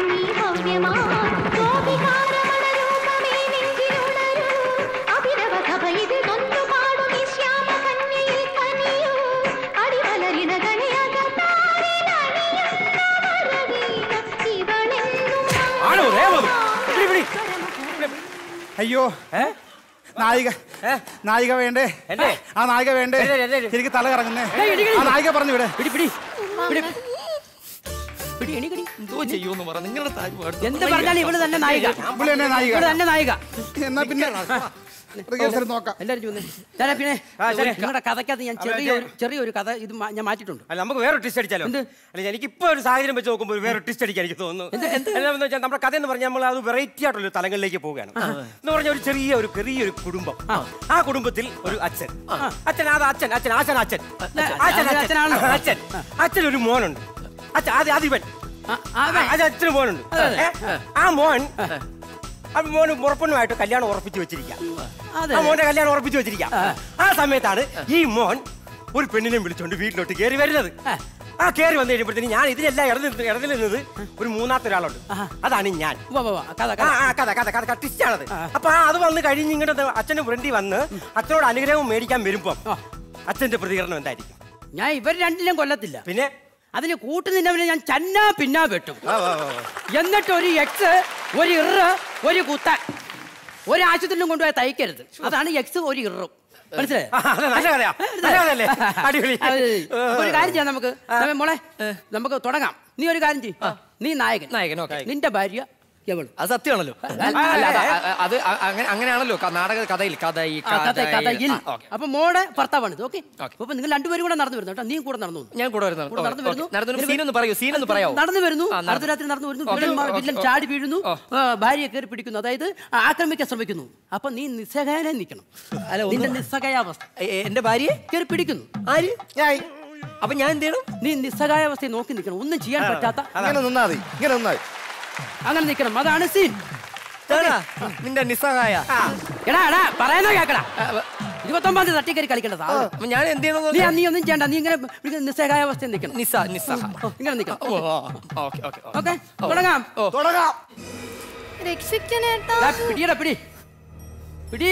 അയ്യോ നായിക നായിക വേണ്ടേ എന്നെ? ആ നായിക വേണ്ടേ എന്നെ, എന്നെ, എന്നെ. എനിക്ക് തല കറങ്ങുന്നേ ഏയ്, ഇടി, ഇടി. ആ നായിക പറഞ്ഞു വിടെ പിടി പിടി പിടി പിടി എണീക്കടി എന്തോ ചെയ്യുമെന്ന് പറ നിങ്ങളുടെ താഴ്മ എന്ത് പറഞ്ഞാലും ഇവള് തന്നെ നായിക ഇവിടെ തന്നെ നായിക ഇവള് തന്നെ നായിക എന്നാ പിന്നെ റിഹേഴ്സൽ നോക്കാം എല്ലാരും ചൂന്നേ. ഞാൻ പിന്നെ ആ, ശരി. നിങ്ങളുടെ കഥയ്ക്കകത്ത് ഞാൻ ചെറിയൊരു ചെറിയൊരു കഥ ഇത് മാ- ഞാൻ മാറ്റിയിട്ടുണ്ട് അല്ല നമുക്ക് വേറെ ടിസ്റ്റ് അടിച്ചാലോ അല്ല എനിക്ക് ഇപ്പൊ ഒരു സാഹചര്യം വെച്ച് നോക്കുമ്പോൾ വേറെ ടിസ്റ്റ് അടിക്കാൻ എനിക്ക് തോന്നുന്നു എന്താണെന്ന് വെച്ചാൽ നമ്മുടെ കഥ എന്ന് പറഞ്ഞാൽ നമ്മൾ അത് വെറൈറ്റി ആയിട്ടുള്ള തലങ്ങളിലേക്ക് പോവുകയാണ് എന്ന് പറഞ്ഞാൽ ഒരു ചെറിയ ഒരു ചെറിയൊരു കുടുംബം ആ കുടുംബത്തിൽ ഒരു അച്ഛൻ അച്ഛൻ അത് അച്ഛൻ അച്ഛൻ ആശൻ അച്ഛൻ അച്ഛൻ അത് അച്ഛനാണല്ലോ. അച്ഛൻ അച്ഛൻ ഒരു മോനുണ്ട് അച്ഛൻ ആദ്യം അതിവൻ അത് അച്ഛന് മോനുണ്ട് ഏ? ആ മോൻ ആ മോന് മുറപ്പനുമായിട്ട് കല്യാണം ഉറപ്പിച്ചു വെച്ചിരിക്കാം അതെ. ആ മോന്റെ കല്യാണം ഉറപ്പിച്ചു വെച്ചിരിക്കാം ആ സമയത്താണ് ഈ മോൻ ഒരു പെണ്ണിനെ വിളിച്ചോണ്ട് വീട്ടിലോട്ട് കയറി വരുന്നത് ആ കയറി വന്നു കഴിയുമ്പോഴത്തേന് ഞാൻ ഇതിനെല്ലാം ഇടത് ഇടതിൽ നിന്നത് ഒരു മൂന്നാമത്തെ ഒരാളുണ്ട് അതാണ് ഞാൻ കഥ ആ, ആ, കഥ കഥ കഥ ടിസ്റ്റാണത് അപ്പൊ ആ അത് വന്ന് കഴിഞ്ഞ് ഇങ്ങോട്ട് അച്ഛന്റെ ഫ്രണ്ടി വന്ന് അച്ഛനോട് അനുഗ്രഹം മേടിക്കാൻ വരുമ്പം അച്ഛന്റെ പ്രതികരണം എന്തായിരിക്കും ഞാൻ ഇവർ രണ്ടിലും കൊല്ലത്തില്ല പിന്നെ അതിന് കൂട്ടു നിന്നവനെ ഞാൻ ചന്നാ പിന്നാ വെട്ടും എന്നിട്ട് ഒരു എക്സ് ഒരു ഇറ് ഒരു കുത്ത ഒരു ആശുപത്രിയിലും കൊണ്ടുപോയി തയ്ക്കരുത് അതാണ് എക്സ് ഒരു ഇറും മനസ്സിലായോ? ആ, അത് നല്ല കഥയാ. നല്ല കഥയല്ലേ? അടിപൊളി. അതെ, അതെ. അപ്പൊ ഒരു കാര്യം ചെയ്യാം നമുക്ക് നമ്മ മോളെ നമുക്ക് തുടങ്ങാം നീ ഒരു കാര്യം ചെയ്യും നീ നായകൻ നായകൻ ഓക്കെ നിന്റെ ഭാര്യ എവള് അത് സത്യമാണല്ലോ അല്ല, അത് അ- അത് അ- അങ്ങനെ അങ്ങനെയാണല്ലോ ക- നാടക കഥയിൽ കഥ ഈ ആ, കഥ കഥയിൽ ആ, ഓക്കേ. അപ്പൊ മോടെ ഭർത്താവാണ് ഇത് ഓക്കെ അപ്പൊ നിങ്ങൾ രണ്ടുപേരും കൂടെ നടന്നു വരുന്നു കേട്ടോ നീ കൂടെ നടന്നു വന്നു. ഞാൻ കൂടെ വരുന്നു കൂടെ നടന്നു വരുന്നു നടന്നു സീൻ ഒന്ന് പറയൂ സീൻ ഒന്ന് പറയാവോ നടന്നു വരുന്നു ആ, നടന്നു. അർദ്ധരാത്രി നടന്നു വരുന്നു ഓക്കേ, വില്ലന്മാർ ഓക്കേ, വില്ലൻ ഓക്കേ. ചാടി വീഴുന്നു ആ, ഭാര്യയെ കയറി പിടിക്കുന്നു അതായത് ആക്രമിക്കാൻ ശ്രമിക്കുന്നു അപ്പൊ നീ നിസ്സഹായനെ നിൽക്കണം അല്ല, ഒന്ന് നിന്റെ നിസ്സഹായാവസ്ഥ എ- എ- എന്റെ ഭാര്യയെ കയറി പിടിക്കുന്നു ആര് അപ്പൊ ഞാൻ എന്ത് ചെയ്യണം നീ നിസ്സഹായാവസ്ഥയെ നോക്കി നിൽക്കണം ഒന്നും ചെയ്യാൻ പറ്റാത്ത ഇങ്ങനെ നിന്നാ മതി ഇങ്ങനെ നിന്നാ മതി അങ്ങനെ നിൽക്കണം അതാണ് സീൻ ഇതാണാ നിന്റെ നിസ്സഹായ എടാ എടാ പറയുന്ന കേക്കടാ ഇരുപത്തൊമ്പതാം തീയതി തട്ടിക്കറി കളിക്കേണ്ടതാ അപ്പൊ ഞാൻ എന്ത് ചെയ്യണം നീ നീ ഒന്നും ചെയ്യണ്ട നീ ഇങ്ങനെ ഇങ്ങനെ നിസ്സഹായാവസ്ഥയിൽ നിൽക്കണം നിസ്സ നിസ്സഹ ഓ, ഇങ്ങനെ നിൽക്കണം ഓ, ഓ, ഓക്കേ ഓക്കേ ഓക്കെ തുടങ്ങാം തുടങ്ങാം രക്ഷിക്കണേട്ടാ ദാ, പിടിയെടാ പിടി പിടി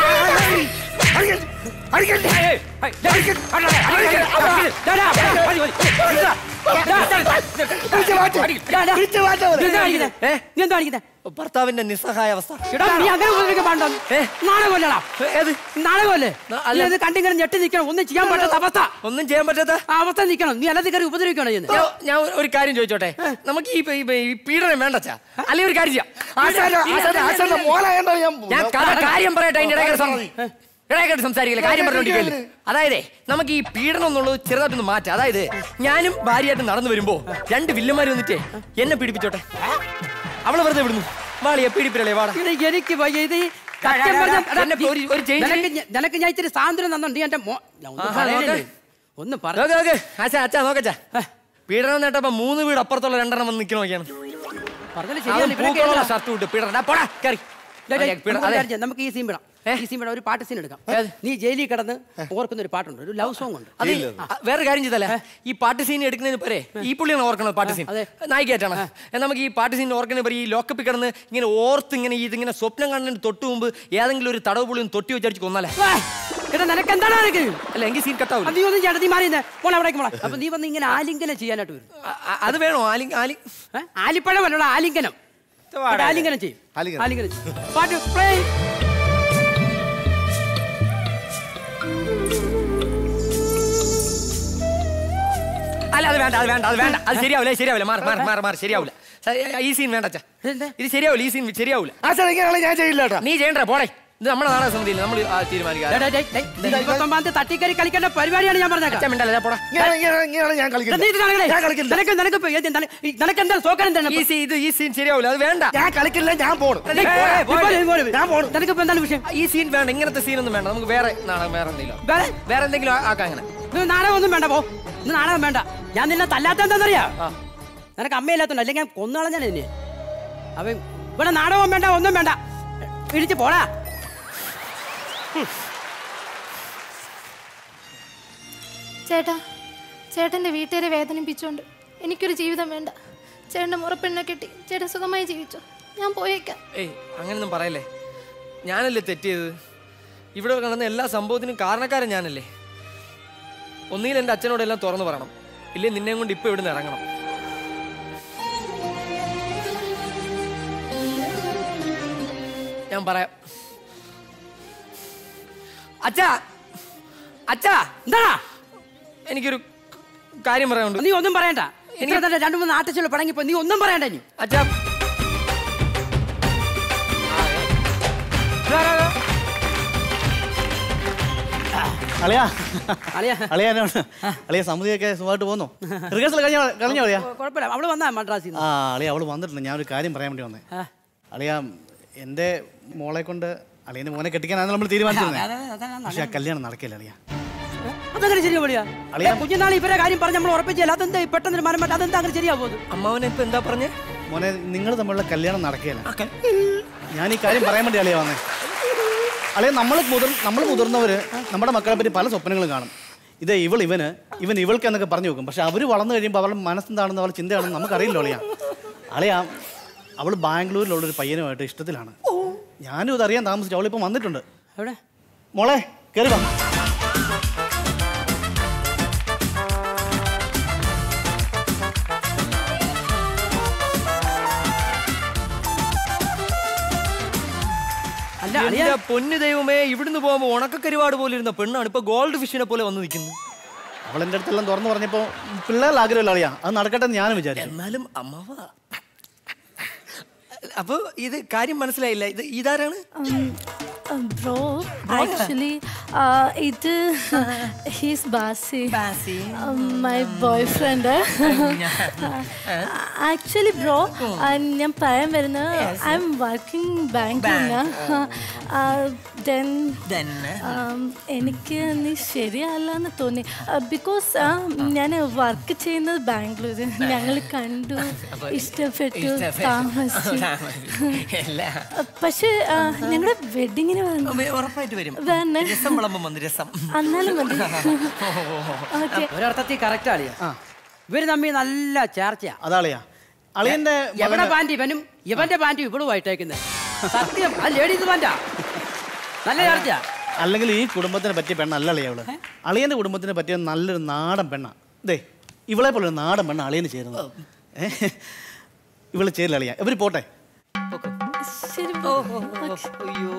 നീ എന്താ കാണിക്കുന്നേ ഭർത്താവിന്റെ നിസ്സഹായാവസ്ഥ എടാ നീ അങ്ങനെ ഉപദ്രവിക്കാൻ പാടോ നാടകമല്ലടാ ഏത് നാടകമല്ലേ അല്ല. നീ അത് കണ്ടിങ്ങനെ ഞെട്ടി നിൽക്കണം ഒന്നും ചെയ്യാൻ പറ്റാത്ത അവസ്ഥ ഒന്നും ചെയ്യാൻ പറ്റാത്ത ആ അവസ്ഥ നിൽക്കണം നീ അല്ലാതെ കയറി ഉപദ്രവിക്കണം ചെയ്യുന്നത് ഞാൻ- ഞാൻ ഒരു- ഒരു കാര്യം ചോദിച്ചോട്ടെ നമുക്ക് ഈ ഈ- ഈ പീഡനം വേണ്ടച്ചാ അല്ലെങ്കിൽ ഒരു കാര്യം ചെയ്യാം ആശാന്റെ- ആശാന്റെ- ആശാന്റെ മോനായോണ്ടാണ് ഞാൻ ഞാൻ കഥ- കാര്യം പറയട്ടെ അതിന്റെ ഇടയ്ക്ക് സം- ഇടയ്ക്കായിട്ട് സംസാരിക്കില്ല കാര്യം പറഞ്ഞോണ്ടിരിക്കല്ലേ അതായത് നമുക്ക് ഈ പീഡനം എന്നുള്ളത് ചെറുതായിട്ടൊന്ന് മാറ്റാം അതായത് ഞാനും ഭാര്യയായിട്ട് നടന്നു വരുമ്പോ രണ്ട് വില്ലന്മാര് വന്നിട്ടേ എന്നെ പീഡിപ്പിച്ചോട്ടെ അവളെ വെറുതെ വിടുന്നു വാളിയെ പീഡിപ്പിരളേ വാടാ ഇത് എനിക്ക് വയ്യ ഇത് ഈ സത്യം പറഞ്ഞാ- എടാ, എന്നെ ഒരു- ഒരു change- നിനക്ക് ഞ- നിനക്ക് ഞാൻ ഇത്തിരി സാന്ത്വനം തന്നുണ്ട് എന്റെ മോ ഞാൻ ഒന്നും ആഹാ, പറയണില്ലേ? നോക്ക്. ഒന്ന് പറ നോക്ക് നോക്ക് അച്ഛാ അച്ഛാ നോക്കച്ചാ പീഡനം നേട്ടപ്പോ മൂന്ന് വീട് അപ്പുറത്തുള്ള രണ്ടെണ്ണം വന്ന് നിൽക്കണ നോക്കിയാണ് പറഞ്ഞത് അതും ശരിയല്ല ഇവിടെ പൂക്കളുള്ള കേരള. ഷർട്ട് വിട്ട് പീഡനം ഡാ, പോടാ കയറി ഡേ, ഡേ, പീഡനം നമുക്ക് അതെ കാര്യം ചെയ്യാം. നമുക്ക് ഈ സീൻ വിടാം ഈ സീൻ വിടാം ഒരു പാട്ട് സീൻ എടുക്കാം നീ ജയിലിൽ കിടന്ന് ഓർക്കുന്ന ഒരു പാട്ടുണ്ട് ഒരു ലവ് സോങ് ഉണ്ട് അത് അ- വേറെ കാര്യം ചെയ്തല്ലേ ഈ പാട്ട് സീൻ എടുക്കുന്നതിന് പോരെ ഈ പുള്ളിയാണ് ഓർക്കണത് പാട്ട് സീൻ നായികയായിട്ടാണ് എന്നാൽ നമുക്ക് ഈ പാട്ട് സീൻ ഓർക്കുന്ന ഈ ലോക്കപ്പിൽ കിടന്ന് ഇങ്ങനെ ഓർത്ത് ഇങ്ങനെ ഇതിങ്ങനെ സ്വപ്നം കാണുന്നതിന് തൊട്ട് മുമ്പ് ഏതെങ്കിലും ഒരു തടവ് പുള്ളി ഒന്ന് തൊട്ടി വെച്ചടിച്ച് കൊന്നാലേ എടാ നിനക്ക് എന്താണ് നിനക്ക് അല്ല എങ്കിൽ സീൻ കട്ടാവില്ല നീ ഒന്നും ചെയ്യണ്ട നീ മാറിയുന്നേ മോളെ അവിടേക്ക് മോളെ അപ്പൊ നീ വന്ന് ഇങ്ങനെ ആലിംഗനം ചെയ്യാനായിട്ട് വരും അത് വേണോ ആലി ആലി ഏ? ആലിപ്പഴം അല്ലടാ ആലിംഗനം ഇവിടെ ആലിംഗനം ചെയ്യും ആലിംഗനം. ആലിംഗനം ചെയ്യും. പാട്ട് പ്ലേ അല്ല അത് വേണ്ട അത് വേണ്ട അത് വേണ്ട അത് ശരിയാവില്ല ശരിയാവില്ല മാറി മാറി മാറി മാറി ശരിയാവില്ല സ- ഈ സീൻ വേണ്ട അച്ഛാ ഇത് ശരിയാവില്ല ഈ സീൻ ശരിയാവില്ല ആശാൻ ഇങ്ങനെയാണെങ്കിൽ ഞാൻ ചെയ്യില്ല കേട്ടോ നീ ചെയ്യണ്ട പോടെ ഇത് നമ്മുടെ നാടക സമിതിയിൽ നമ്മൾ തീരുമാനിക്കാം ഇരുപത്തൊമ്പതാം തീയതി തട്ടിക്കറി കളിക്കേണ്ട പരിപാടിയാണ് ഞാൻ പറഞ്ഞേക്കാം അച്ഛൻ മിണ്ടല്ലേ പോടാ ഇങ്ങനെ ഇങ്ങനെ ഇങ്ങനെ ഞാൻ കളിക്കില്ല നീ ഇത് കാണിക്കണേ. ഞാൻ കളിക്കില്ല നിനക്ക് നിനക്ക് ഇപ്പൊ ഏത് നിന- ഈ നിനക്ക് എന്താ സോക്കാൻ തന്നെ ഈ സീൻ ഇത് ഈ സീൻ ശരിയാവില്ല അത് വേണ്ട ഞാൻ കളിക്കില്ല ഞാൻ പോണു നീ പോടെ, പോടെ. ഞാൻ പോണു നിനക്ക് ഇപ്പൊ എന്താണ് വിഷയം ഈ സീൻ വേണ്ട ഇങ്ങനത്തെ സീൻ ഒന്നും വേണ്ട നമുക്ക് വേറെ നാടകം വേറെ എന്തെങ്കിലും വേറെ വേറെ എന്തെങ്കിലും ആ- ആക്കാം അങ്ങനെ ഇത് നാടകം ഒന്നും വേണ്ട പോ ഇന്ന് നാടകം വേണ്ട ഞാൻ നിന്നെ തല്ലാത്ത എന്താണെന്നറിയാ നിനക്ക് അമ്മയില്ലാത്തോണ്ട് അല്ലെങ്കിൽ ഞാൻ കൊന്നുകളഞ്ഞാൽ നിന്നെ അവൻ ഇവിടെ നാടകവും വേണ്ട ഒന്നും വേണ്ട ഇടിച്ച് പോടാ ചേട്ടാ ചേട്ടൻ്റെ വീട്ടുകാരെ വേദനിപ്പിച്ചുകൊണ്ട് എനിക്കൊരു ജീവിതം വേണ്ട ചേട്ടൻ്റെ മുറപ്പെണ്ണെ കെട്ടി ചേട്ടൻ സുഖമായി ജീവിച്ചു ഞാൻ പോയേക്കാം ഏയ് അങ്ങനൊന്നും പറയല്ലേ ഞാനല്ലേ തെറ്റിയത് ഇവിടെ നടന്ന എല്ലാ സംഭവത്തിനും കാരണക്കാരൻ ഞാനല്ലേ ഒന്നുകിൽ എൻ്റെ അച്ഛനോട് എല്ലാം തുറന്നു പറയണം ഇല്ലേ നിന്നെയും കൊണ്ട് ഇപ്പൊ ഇവിടുന്ന് ഇറങ്ങണം ഞാൻ പറയാം അച്ഛാ അച്ഛാ എന്താ എനിക്കൊരു കാര്യം പറയാനുണ്ട് നീ ഒന്നും പറയണ്ട എനിക്ക് തന്നെ രണ്ടു മൂന്ന് ആട്ടിച്ചുള്ള പടങ്ങിപ്പോ നീ ഒന്നും പറയണ്ട നീ അച്ഛാ അളിയാ അളിയാ അളിയാ എന്നോട് അളിയ സമിതിയൊക്കെ സുഖമായിട്ട് പോന്നു റിഹേഴ്സൽ കഴിഞ്ഞ കഴിഞ്ഞ അളിയാ കുഴപ്പമില്ല അവള് വന്നാ മദ്രാസിൽ ആ അളിയ അവള് വന്നിട്ടുണ്ട് ഞാനൊരു കാര്യം പറയാൻ വേണ്ടി വന്നേ അളിയ എൻ്റെ മോളെ കൊണ്ട് അളിയൻ്റെ മോനെ കെട്ടിക്കാനാണ് നമ്മൾ തീരുമാനിച്ചിരുന്നത് അതെ, അതെ, അതെ, പക്ഷെ ആ കല്യാണം നടക്കില്ല അളിയ അതങ്ങനെ ശരിയാ വിളിയാ അളിയാ. കുഞ്ഞുനാൾ ഇവരെ കാര്യം പറഞ്ഞ് നമ്മൾ ഉറപ്പിച്ചില്ല അതെന്താ ഈ പെട്ടെന്ന് ഒരു മനം പെട്ട അതെന്താ അങ്ങനെ ശരിയാ പോകുന്നത് അമ്മാവനെ ഇപ്പൊ എന്താ പറഞ്ഞേ മോനെ നിങ്ങൾ തമ്മിലുള്ള കല്യാണം നടക്കില്ല ഞാൻ ഈ കാര്യം പറയാൻ വേണ്ടി അളിയ വന്നേ അളിയ നമ്മൾ മുതിർ നമ്മൾ മുതിർന്നവര് നമ്മുടെ മക്കളെ പറ്റി പല സ്വപ്നങ്ങളും കാണും ഇത് ഇവൾ ഇവന് ഇവൻ ഇവൾക്ക് എന്നൊക്കെ പറഞ്ഞു നോക്കും പക്ഷെ അവർ വളർന്നു കഴിയുമ്പോൾ അവളുടെ മനസ്സെന്താണെന്ന് അവളുടെ ചിന്തയാണെന്ന് നമുക്കറിയില്ല അളിയ അളിയ അവൾ ബാംഗ്ലൂരിലുള്ളൊരു പയ്യനുമായിട്ട് ഇഷ്ടത്തിലാണ് ഞാനും ഇതറിയാൻ താമസിച്ചു അവളിപ്പോൾ വന്നിട്ടുണ്ട് എവിടെ മോളെ കയറി വാ അല്ല അളിയാ എന്റെ പൊന്നു ദൈവമേ ഇവിടുന്ന് പോകുമ്പോ ഉണക്കക്കരുവാട് പോലെ ഇരുന്ന പെണ്ണാണ് ഇപ്പൊ ഗോൾഡ് ഫിഷിനെ പോലെ വന്ന് നിൽക്കുന്നത് അവൾ എൻ്റെ അടുത്തെല്ലാം തുറന്നു പറഞ്ഞപ്പോൾ പിള്ളേരുടെ ആഗ്രഹമില്ല അളിയാ അത് നടക്കട്ടെ എന്ന് ഞാനും വിചാരിച്ചു എന്നാലും അമ്മാവ അപ്പൊ ഇത് കാര്യം മനസ്സിലായില്ല ഇത് ഇതാരാണ് ബ്രോ ആക്ച്വലി ഇത് ഹീസ് ബാസി ബാസി my boyfriend actually bro ഞാൻ പറയാൻ വരുന്നത് ഐ എം വർക്കിംഗ് ബാങ്കിലാണ് ദെൻ എനിക്ക് നീ ശരിയല്ല എന്ന് തോന്നി ബിക്കോസ് ഞാൻ വർക്ക് ചെയ്യുന്നത് ബാംഗ്ലൂര് ഞങ്ങൾ കണ്ടു ഇഷ്ടപ്പെട്ടു താമസിച്ചു പക്ഷെ ഞങ്ങളുടെ വെഡിങ്ങിന് ഉറപ്പായിട്ട് വരും വരണേ. രസം വിളമ്പം വന്ന് രസം എന്നാലും മതി ഓക്കെ ഒരർത്ഥത്തിൽ കറക്റ്റ് അളിയാ ഇവര് തമ്മിൽ നല്ല ചേർച്ചയാ അതാളിയാ അളിയന്റെ എവിടെ പാൻറ് ഇവനും ഇവന്റെ പാൻറ് ഇവളുമായിട്ടേക്കുന്നത് സത്യം ആ ലേഡീസ് പാൻറ്റാ നല്ല ചേർച്ചയാ അല്ലെങ്കിൽ ഈ കുടുംബത്തിന് പറ്റിയ പെണ്ണല്ല അളിയ അവള് അളിയന്റെ കുടുംബത്തിന് പറ്റിയ നല്ലൊരു നാടൻ പെണ്ണ ദേ ഇവളെ പോലെ ഒരു നാടൻ പെണ്ണ അളിയന് ചേരുന്നത് ഏ? ഇവള് ചേരില്ല അളിയ ഇവര് പോട്ടെ ശരി അയ്യോ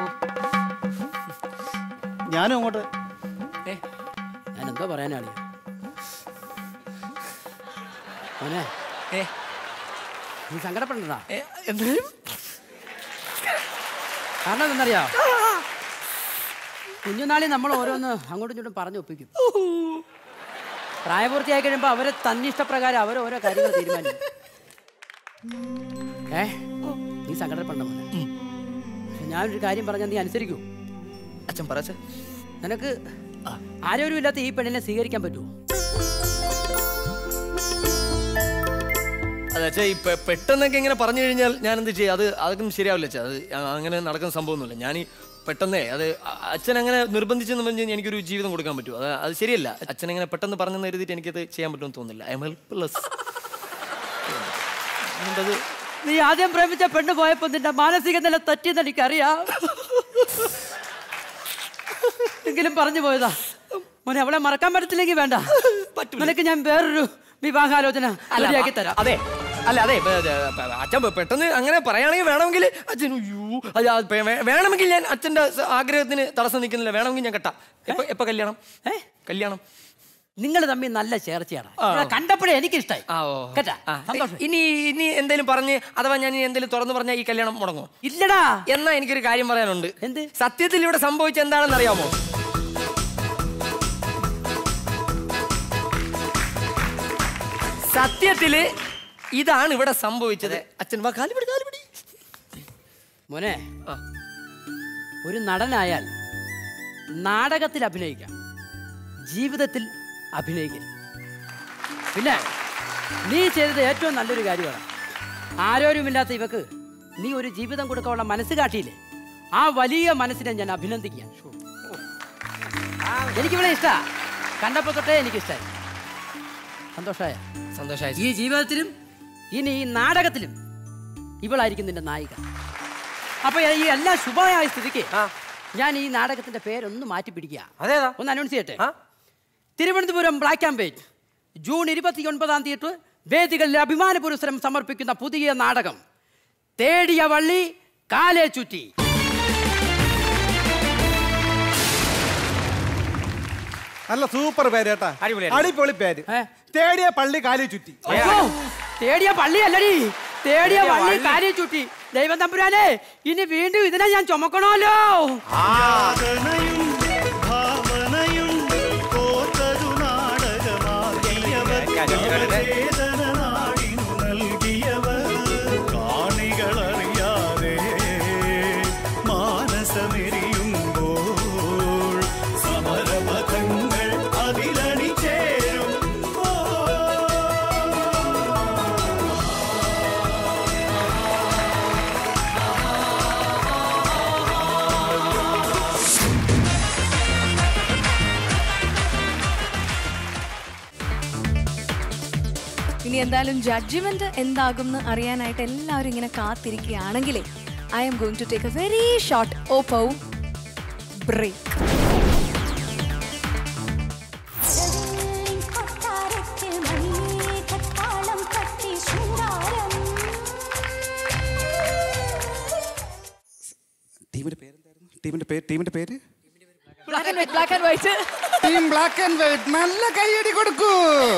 ഞാനും അങ്ങോട്ട് ഞാൻ എന്തോ പറയാനാണ് മോനെ ഏ നീ സങ്കടപ്പെടണ്ടാ എന്തായാലും കാരണം എന്തെന്നറിയാ കുഞ്ഞുനാളിൽ നമ്മൾ ഓരോന്ന് അങ്ങോട്ടും ഇങ്ങോട്ടും പറഞ്ഞു ഒപ്പിക്കും പ്രായപൂർത്തിയായി കഴിയുമ്പോൾ അവരെ തന്നിഷ്ടപ്രകാരം അവർ ഓരോ കാര്യങ്ങൾ തീരുമാനിക്കും ഏ നീ സങ്കടപ്പെടണം മോനെ പക്ഷെ ഞാനൊരു കാര്യം പറഞ്ഞാൽ നീ അനുസരിക്കൂ അച്ഛൻ പറ അച്ഛൻ നിനക്ക് ആരോരും ഇല്ലാത്ത ഈ പെണ്ണിനെ സ്വീകരിക്കാൻ പറ്റുമോ അതെ അച്ഛാ ഈ പെ- പെട്ടെന്നൊക്കെ ഇങ്ങനെ പറഞ്ഞു കഴിഞ്ഞാൽ ഞാൻ എന്ത് ചെയ്യും അത് അതൊന്നും ശരിയാവില്ല അച്ഛാ അത് അ- അങ്ങനെ നടക്കുന്ന സംഭവമൊന്നുമില്ല ഞാൻ ഈ പെട്ടെന്നേ അത് അ- അച്ഛൻ അങ്ങനെ നിർബന്ധിച്ചെന്ന് പറഞ്ഞ് കഴിഞ്ഞാൽ എനിക്കൊരു ജീവിതം കൊടുക്കാൻ പറ്റുമോ അത് അത് ശരിയല്ല അച്ഛൻ ഇങ്ങനെ പെട്ടെന്ന് പറഞ്ഞെന്ന് എഴുതിയിട്ട് എനിക്കത് ചെയ്യാൻ പറ്റുമെന്ന് തോന്നുന്നില്ല ഐ എം ഹെൽപ്ലെസ് അതുകൊണ്ടത് നീ ആദ്യം പ്രേമിച്ച പെണ്ണ് പോയപ്പോ നിന്റെ മാനസിക നില തെറ്റിയെന്ന് എനിക്കറിയാം എങ്കിലും പറഞ്ഞു പോയതാ മോനെ അവളെ മറക്കാൻ പറ്റത്തില്ലെങ്കിൽ വേണ്ട നിനക്ക് ഞാൻ വേറൊരു വിവാഹാലോചന അല്ല, റെഡിയാക്കി തരാം അതെ അല്ല അതെ പെ- പെ- പെ- അച്ഛൻ പെ- പെട്ടെന്ന് അങ്ങനെ പറയുകയാണെങ്കിൽ വേണമെങ്കിൽ അച്ഛൻ അയ്യോ അത് ആ പെ- വേ- വേണമെങ്കിൽ ഞാൻ അച്ഛന്റെ സ- ആഗ്രഹത്തിന് തടസ്സം നിൽക്കുന്നില്ല വേണമെങ്കിൽ ഞാൻ കെട്ടാം എപ്പോ എപ്പോ കല്യാണം ഏ കല്യാണം നിങ്ങൾ തമ്മിൽ നല്ല ചേർച്ചയാണ് ആ. ഇവിടെ കണ്ടപ്പോഴേ എനിക്ക് ഇഷ്ടായി ആ ഓ കേട്ടാ ആ, സന്തോഷം ഇനി ഇനി എന്തെങ്കിലും പറഞ്ഞ് അഥവാ ഞാൻ ഇനി എന്തെങ്കിലും തുറന്നു പറഞ്ഞാൽ ഈ കല്യാണം മുടങ്ങുമോ ഇല്ലടാ എന്നാ എനിക്കൊരു കാര്യം പറയാനുണ്ട് എന്ത് സത്യത്തിൽ ഇവിടെ സംഭവിച്ച എന്താണെന്ന് അറിയാമോ സത്യത്തില് ഇതാണ് ഇവിടെ സംഭവിച്ചത് അച്ഛൻ വാ കാലുപിടി കാലുപിടി മോനെ ആ. ഒരു നടനായാൽ നാടകത്തിൽ അഭിനയിക്കാം ജീവിതത്തിൽ അഭിനയിക്കും പിന്നെ നീ ചെയ്തത് ഏറ്റവും നല്ലൊരു കാര്യമാണ് ആരോരുമില്ലാത്ത ഇവക്ക് നീ ഒരു ജീവിതം കൊടുക്കാനുള്ള മനസ്സ് കാട്ടിയില്ലേ ആ വലിയ മനസ്സിനെ ഞാൻ അഭിനന്ദിക്കുക എനിക്കിവിടെ ഇഷ്ടാ കണ്ടപ്പോ തൊട്ടേ എനിക്ക് ഇഷ്ടമായി സന്തോഷമായ സന്തോഷമായി ഈ ജീവിതത്തിലും ഇനി ഈ നാടകത്തിലും ഇവളായിരിക്കും നിന്റെ നായിക അപ്പൊ ഈ എല്ലാം ശുഭമായ സ്ഥിതിക്ക് ഞാൻ ഈ നാടകത്തിന്റെ പേരൊന്ന് മാറ്റി പിടിക്കുക അതേതാ ഒന്ന് അനൗൺസ് ചെയ്യട്ടെ Thiruvananthapuram black and white June ഇരുപത്തി ഒൻപതാം തീയതി വേദികളിൽ അഭിമാന പുരസ്സരം സമർപ്പിക്കുന്ന പുതിയ നാടകം തേടിയ വള്ളി കാലേ ചുറ്റി നല്ല സൂപ്പർ പേര് കേട്ടാ അടിപൊളി പേര് തേടിയ പള്ളി കാലി ചുറ്റി അയ്യോ, തേടിയ പള്ളി അല്ലടി തേടിയ തേടിയ പള്ളി വള്ളി. കാര്യം ചുറ്റി ദൈവം തമ്പുരാനെ ഇനി വീണ്ടും ഇതിനെ ഞാൻ ചുമക്കണമല്ലോ യാതനയും ഭാവനയും കോർത്തൊരു നാടകമാക്കിയവർ വേദന നാടിനു നൽകിയവർ കാണികളറിയാതെ മാനസമെരിയുമ്പോൾ സമരപഥങ്ങൾ അതിലണി ചേരും ഇനി എന്തായാലും ജഡ്ജ്മെന്റ് എന്താകും എന്ന് അറിയാനായിട്ട് എല്ലാവരും ഇങ്ങനെ കാത്തിരിക്കുകയാണെങ്കിലേ I'm going to take a very short Oppo break ടീമിന്റെ പേരെന്തായിരുന്നു ടീമിന്റെ പേര് ടീമിന്റെ പേര് black and white black and white team black and white നല്ല കൈയടി കൊടുക്കൂ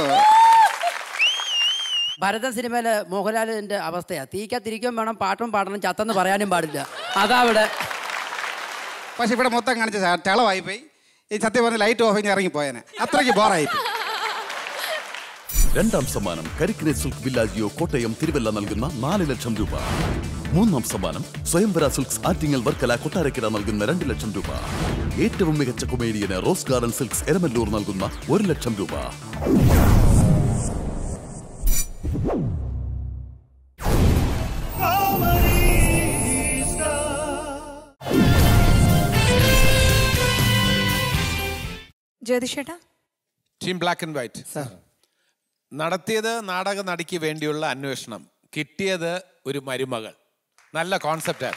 ഭരതൻ സിനിമയിലെ മോഹൻലാലിന്റെ അവസ്ഥയാ തീക്കത്തിരിക്കും വേണം പാട്ടും പാടണം ചത്തെന്ന് പറയാനും പാടില്ല അതാ ഇവിടെ പക്ഷെ ഇവിടെ മൊത്തം കാണിച്ച ച- ചളവായി പോയി ഈ സത്യം പറഞ്ഞ ലൈറ്റ് ഓഫ് ഇറങ്ങി പോയേനെ അത്രയ്ക്ക് ബോറായി പോയി. രണ്ടാം സമ്മാനം കരിക്കിനെ സിൽക്ക് വില്ലാജിയോ കോട്ടയം തിരുവല്ല നൽകുന്ന നാല് ലക്ഷം രൂപ മൂന്നാം സമ്മാനം സ്വയംവര സിൽക്സ് ആറ്റിങ്ങൽ വർക്കല കൊട്ടാരക്കര നൽകുന്ന രണ്ട് ലക്ഷം രൂപ ഏറ്റവും മികച്ച കൊമേഡിയന് റോസ് ഗാർഡൻ സിൽക്സ് എരമല്ലൂർ നൽകുന്ന ഒരു ലക്ഷം രൂപ ജ്യോതിഷേട്ടാ ടീം ബ്ലാക്ക് ആൻഡ് വൈറ്റ് നടത്തിയത് നാടക നടിക്ക് വേണ്ടിയുള്ള അന്വേഷണം കിട്ടിയത് ഒരു മരുമകൾ നല്ല കോൺസെപ്റ്റാണ്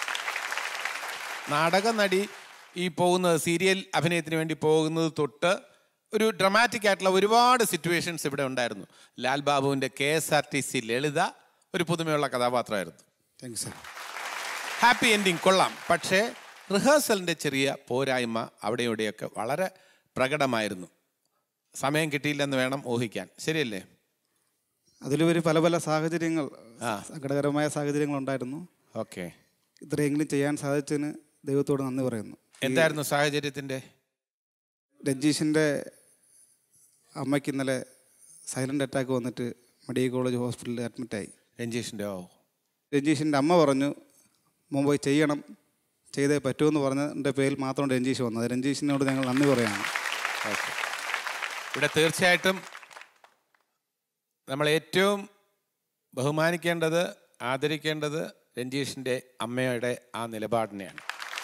നാടക നടി ഈ പോകുന്നത് സീരിയൽ അഭിനയത്തിന് വേണ്ടി പോകുന്നത് തൊട്ട് ഒരു ഡ്രമാറ്റിക് ആയിട്ടുള്ള ഒരുപാട് സിറ്റുവേഷൻസ് ഇവിടെ ഉണ്ടായിരുന്നു ലാൽ ബാബുവിൻ്റെ K S R T C Lalitha ഒരു പുതുമയുള്ള കഥാപാത്രമായിരുന്നു താങ്ക്സ് സർ ഹാപ്പി എൻഡിങ് കൊള്ളാം പക്ഷേ റിഹേഴ്സലിൻ്റെ ചെറിയ പോരായ്മ അവിടെ ഇവിടെയൊക്കെ വളരെ പ്രകടമായിരുന്നു സമയം കിട്ടിയില്ലെന്ന് വേണം ഊഹിക്കാൻ ശരിയല്ലേ അതിലുപരി പല പല സാഹചര്യങ്ങൾ സങ്കടകരമായ സാഹചര്യങ്ങൾ ഉണ്ടായിരുന്നു ഓക്കെ ഇത്രയെങ്കിലും ചെയ്യാൻ സാധിച്ചതിന് ദൈവത്തോട് നന്ദി പറയുന്നു എന്തായിരുന്നു സാഹചര്യത്തിൻ്റെ രഞ്ജീഷിൻ്റെ അമ്മയ്ക്ക് ഇന്നലെ സൈലൻ്റ് അറ്റാക്ക് വന്നിട്ട് മെഡിക്കൽ കോളേജ് ഹോസ്പിറ്റലിൽ അഡ്മിറ്റായി രഞ്ജീഷിൻ്റെ ഓ രഞ്ജീഷിൻ്റെ അമ്മ പറഞ്ഞു മുമ്പ് ചെയ്യണം ചെയ്തേ പറ്റുമെന്ന് പറഞ്ഞതിൻ്റെ പേരിൽ മാത്രം രഞ്ജീഷ് വന്നത് രഞ്ജീഷിനോട് ഞങ്ങൾ നന്ദി പറയാണ് ഓക്കെ ഇവിടെ തീർച്ചയായിട്ടും നമ്മൾ ഏറ്റവും ബഹുമാനിക്കേണ്ടത് ആദരിക്കേണ്ടത് രഞ്ജീഷിൻ്റെ അമ്മയുടെ ആ നിലപാടിനെയാണ്